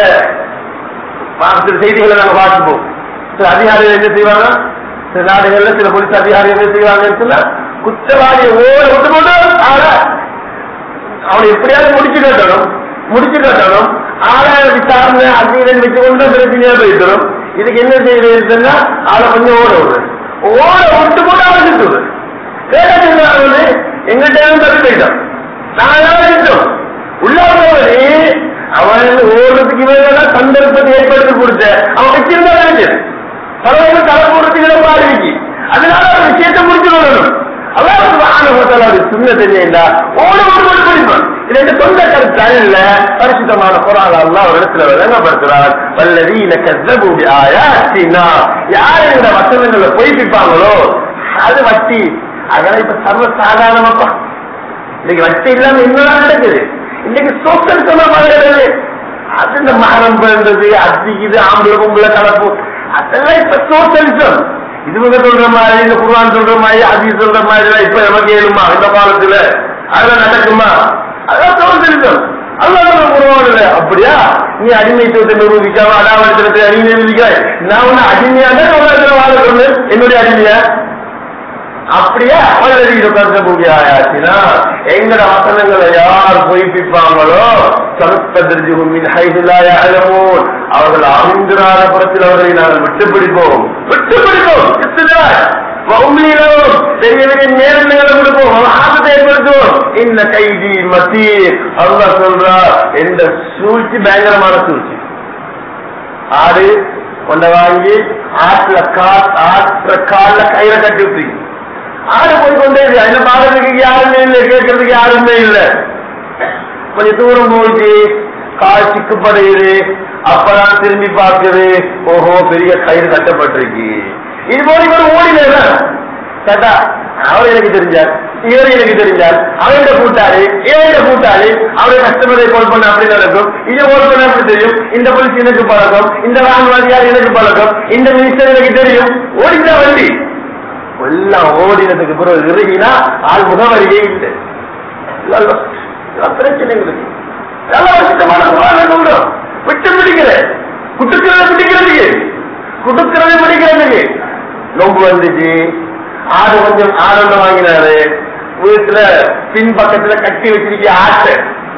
சில செய்திகளை நாங்க பார்த்துப்போம் சில அதிகாரிகள் என்ன செய்வாங்க சில நாடுகள்ல சில போலீஸ் அதிகாரிகள் என்ன செய்வாங்கன்னு சொன்னா குற்றவாளியை ஓட விட்டு போட்டு ஆட அவனை எப்படியாவது முடிச்சு கட்டணும் முடிச்சு கட்டணும் ஆளாய விசாரணை அது இதன் வச்சு கொண்டு பிரச்சனையா போயிட்டணும் இதுக்கு என்ன செய்யறதுன்னா ஆளை கொஞ்சம் ஓட விடுறது ஓட விட்டு போட்டு அவன் சுத்துது கேட்டது எங்கிட்ட இருந்து தப்பி போயிட்டான் நான் இருக்கோம் உள்ளவனே அவன் ஓடுறதுக்கு இவங்க சந்தர்ப்பத்தை ஏற்படுத்தி கொடுத்த அவன் வச்சிருந்தா நினைச்சது பரவாயில்ல தலை போடுறதுக்கு இடம் மாறிக்கு அதனால ஒரு விஷயத்தை முடிச்சு கொள்ளணும் அல்லாஹ் சுண்ண தெரியண்டா ஓட ஓடு ஓடு படிப்பான் இது எங்க சொந்த கருத்து அல்ல பரிசுத்தமான குரான் அல்லாஹ் ஒரு இடத்துல விளங்கப்படுத்துறார் வல்லதீன கஸ்ஸபூபி ஆயாத்தினா யார் இந்த வசனங்களை பொய்ப்பிப்பாங்களோ அது வட்டி அதெல்லாம் இப்ப சர்வ சாதாரணமாப்பா இன்னைக்கு வட்டி இல்லாம என்னதான் நடக்குது இன்னைக்கு சோசியல் சொல்லப்படுகிறது அது இந்த மகரம் பிறந்தது அது இது ஆம்பளை பொம்பளை கலப்பு அதெல்லாம் இப்ப சோசியலிசம் இதுவங்க சொல்ற மாதிரி இந்த குர்ஆன் சொல்ற மாதிரி அதி சொல்ற மாதிரி எல்லாம் இப்ப நமக்கு ஏழுமா இந்த காலத்துல அதெல்லாம் நடக்குமா அதான் சோசியலிசம் அல்லாஹ் குருவான் அப்படியா நீ அடிமைத்துவத்தை நிரூபிக்காம அடாவடித்தனத்தை அடிமை நிரூபிக்காய் நான் உன்னை அடிமையா தான் வாழ சொன்னேன் என்னுடைய அடிமையா அப்படியே அவளதியில் கருதக்கூடிய ஆயாச்சுனா எங்கட வசனங்களை யார் பொய்ப்பிப்பாங்களோ சமஸ்பதிர்ஜுமின் ஹைதுல்லாய அலமோன் அவர்கள் அறிந்திராத புறத்தில் அவர்களை நாங்கள் விட்டு பிடிப்போம் விட்டு பிடிப்போம் பெரிய பெரிய நேரங்களை கொடுப்போம் ஆபத்தை ஏற்படுத்துவோம் இந்த கைதி மத்தி அவங்க சொல்றா எந்த சூழ்ச்சி பயங்கரமான சூழ்ச்சி ஆடு கொண்ட வாங்கி ஆற்றுல கா ஆற்ற கால கயிற கட்டி விட்டு ஆடு போய் கொண்டே இருக்கு என்ன பாக்கிறதுக்கு யாருமே இல்லை கேட்கறதுக்கு யாருமே இல்லை கொஞ்சம் தூரம் போயிட்டு கால் சிக்குப்படையுது அப்பதான் திரும்பி பார்க்குது ஓஹோ பெரிய கயிறு கட்டப்பட்டிருக்கு இது போல இவர் ஓடினா கேட்டா அவர் எனக்கு தெரிஞ்சார் இவர் எனக்கு தெரிஞ்சார் அவரோட கூட்டாளி இவரோட கூட்டாளி அவருடைய கஸ்டமரை கால் பண்ண அப்படி நடக்கும் இது கால் பண்ண அப்படி தெரியும் இந்த போலீஸ் எனக்கு பழக்கம் இந்த ராணுவாதியார் எனக்கு பழக்கம் இந்த மினிஸ்டர் எனக்கு தெரியும் ஓடிச்சா வண்டி எல்லாம் ஓடினதுக்கு பிறகு இறுகினா ஆள் முகவரியே இல்லை பிரச்சனைகளுக்கு நல்ல வருஷமான குரான் விட்டு பிடிக்கிற குட்டுக்கிறத பிடிக்கிறதுக்கு குடுக்கிறத பிடிக்கிறதுக்கு நோம்பு வந்துச்சு ஆடு கொஞ்சம் ஆடு வாங்கினாரு வீட்டுல பின் பக்கத்துல கட்டி வச்சிருக்க ஆட்டை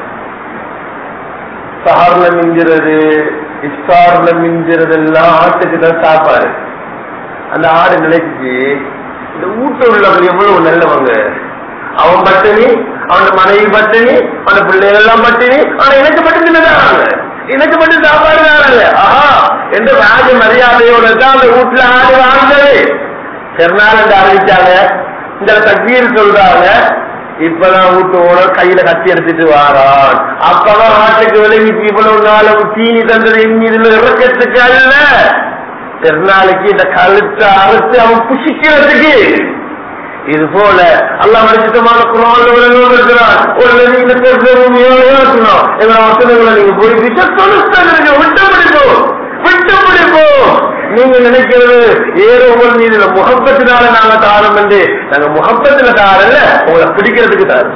சார்ல மிஞ்சிறது இஃப்தார்ல மிஞ்சிறது எல்லாம் ஆட்டுக்கு தான் சாப்பாடு அந்த ஆடு நினைச்சு இந்த வீட்டு உள்ளவங்க எவ்வளவு நல்லவங்க அவன் பட்டினி அவன் மனைவி பட்டினி அவன் பிள்ளைகள் எல்லாம் பட்டினி ஆனா எனக்கு மட்டும் தின்னதாங்க எனக்கு மட்டும் சாப்பாடு தானங்க ஆஹா எந்த ராஜ மரியாதையோட தான் அந்த வீட்டுல ஆடு வாழ்ந்தது பெருநாள் என்று அறிவிச்சாங்க இந்த தக்கீர் சொல்றாங்க இப்பதான் வீட்டோட கையில கத்தி எடுத்துட்டு வாரான் அப்பதான் ஆட்டுக்கு விலகிச்சு இவ்வளவு நாளும் தீனி தந்தது இதுல இறக்கத்துக்கு அல்ல பெருநாளைக்கு இந்த கழுத்தை அறுத்து அவன் புஷிக்கிறதுக்கு இது போல அல்லாஹ் மனிதமான குரான்ல விளங்கம் இருக்கிறான் ஒரு நீங்க பேசுறோம் எங்களை வசனங்களை நீங்க போய் விட்டு தொழுத்தாங்க விட்டு பிடிப்போம் விட்டு பிடிப்போம் நீங்க நினைக்கிறது ஏதோ உங்கள் மீது முகப்பத்தினால நாங்க தாரம் என்று நாங்க முகப்பத்துல தாரல உங்களை பிடிக்கிறதுக்கு தாரம்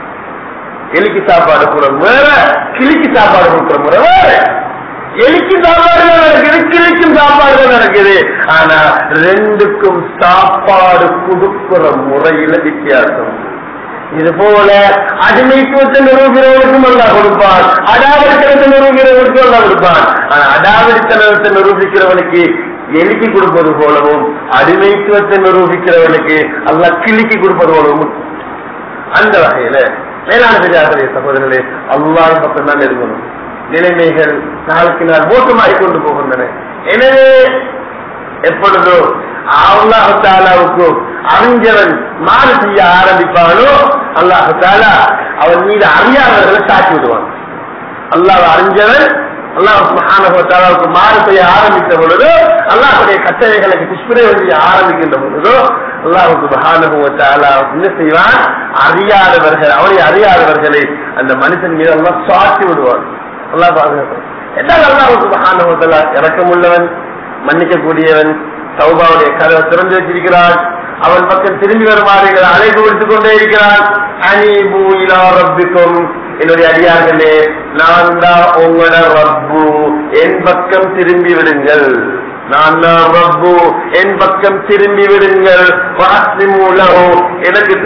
எலிக்கு சாப்பாடு கொடுக்குற வேற கிளிக்கு சாப்பாடு கொடுக்குற முறை வேற எலிக்கு சாப்பாடு தான் நடக்குது கிளிக்கும் சாப்பாடு தான் நடக்குது ஆனா ரெண்டுக்கும் சாப்பாடு கொடுக்கிற முறையில வித்தியாசம் இது போல அடிமைத்துவத்தை நிரூபிக்கிறவனுக்கும் அல்லா கொடுப்பான் அடாவடித்தனத்தை நிரூபிக்கிறவனுக்கும் அல்லா கொடுப்பான் ஆனா அடாவடித்தனத்தை நிரூபிக்கிறவனுக்கு எலிக்கு கொடுப்பது போலவும் அடிமைத்துவத்தை நிரூபிக்கிறவனுக்கு அல்லா கிளிக்கு கொடுப்பது போலவும் அந்த வகையில மேலான பெரியாருடைய சகோதரர்களே அல்லாஹ் பக்கம் தான் இருக்கணும் நிலைமைகள் நாளுக்கு நாள் மோசமாகி கொண்டு போகின்றன எனவே எப்பொழுதோ அல்லாஹு தாலாவுக்கு அறிஞவன் மாறு செய்ய ஆரம்பிப்பானோ அல்லாஹு தாலா அவன் மீது அறியாதவர்களை சாட்சி விடுவான் அல்லாஹ் அறிஞவன் அல்லாஹ் சுஹானுக்கு மாறு செய்ய ஆரம்பித்த பொழுதோ அல்லாஹுடைய கட்டளைகளுக்கு புஷ்பிரயோகம் செய்ய ஆரம்பிக்கின்ற பொழுதோ அல்லாஹுக்கு மகானுபவத்தாலா என்ன செய்வான் அறியாதவர்கள் அவனை அறியாதவர்களை அந்த மனுஷன் மீது எல்லாம் சாட்சி விடுவான் அல்லாஹ் பாதுகாப்பு எல்லாம் அல்லாஹுக்கு மகானுபவத்தலா இறக்கம் உள்ளவன் மன்னிக்கக்கூடியவன் சௌபாவுடைய கதவை திறந்து வச்சிருக்கிறான் அவன் பக்கம் திரும்பி வருமாறு அழைப்பு விடுத்துக் கொண்டே இருக்கிறான் அனீபு இலா ரப்பிக்கும் என்னுடைய அடியார்களே நான் தான் உங்களோட ரப்பு என் பக்கம் திரும்பி விடுங்கள் நான் தான் ரப்பு என் பக்கம் திரும்பி விடுங்கள் வாஸ்லிமு லஹு எனக்கு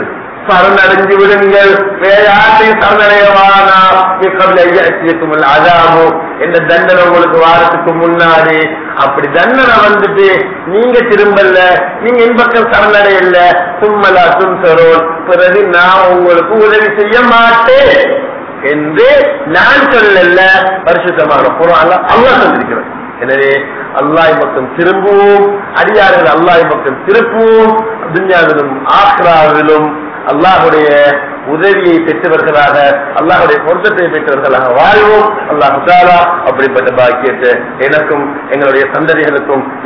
சரணடைஞ்சு விடுங்கள் வேற யாரையும் சரணடையவானா மிகவும் அதாமோ என்ற தண்டனை உங்களுக்கு வாரத்துக்கு முன்னாடி அப்படி தண்டனை வந்துட்டு நீங்க திரும்பல நீங்க இன்பக்கம் சரணடையல சும்மலா துன்சரோன் பிறகு நான் உங்களுக்கு உதவி செய்ய மாட்டேன் என்று நான் சொல்லல பரிசுத்தமான குரான் அல்லாஹ் சொல்லிருக்கிறேன் எனவே அல்லாஹ் பக்கம் திரும்புவோம் அடியார்கள் அல்லாஹ் பக்கம் திருப்புவோம் துன்யாவிலும் ஆக்ராவிலும் அல்லாஹுடைய உதவியை பெற்றவர்களாக அல்லாஹுடைய பொருத்தத்தை பெற்றவர்களாக வாழ்வோம் அல்லாஹ் அப்படிப்பட்ட பாக்கியத்தை எனக்கும் எங்களுடைய சந்ததிகளுக்கும்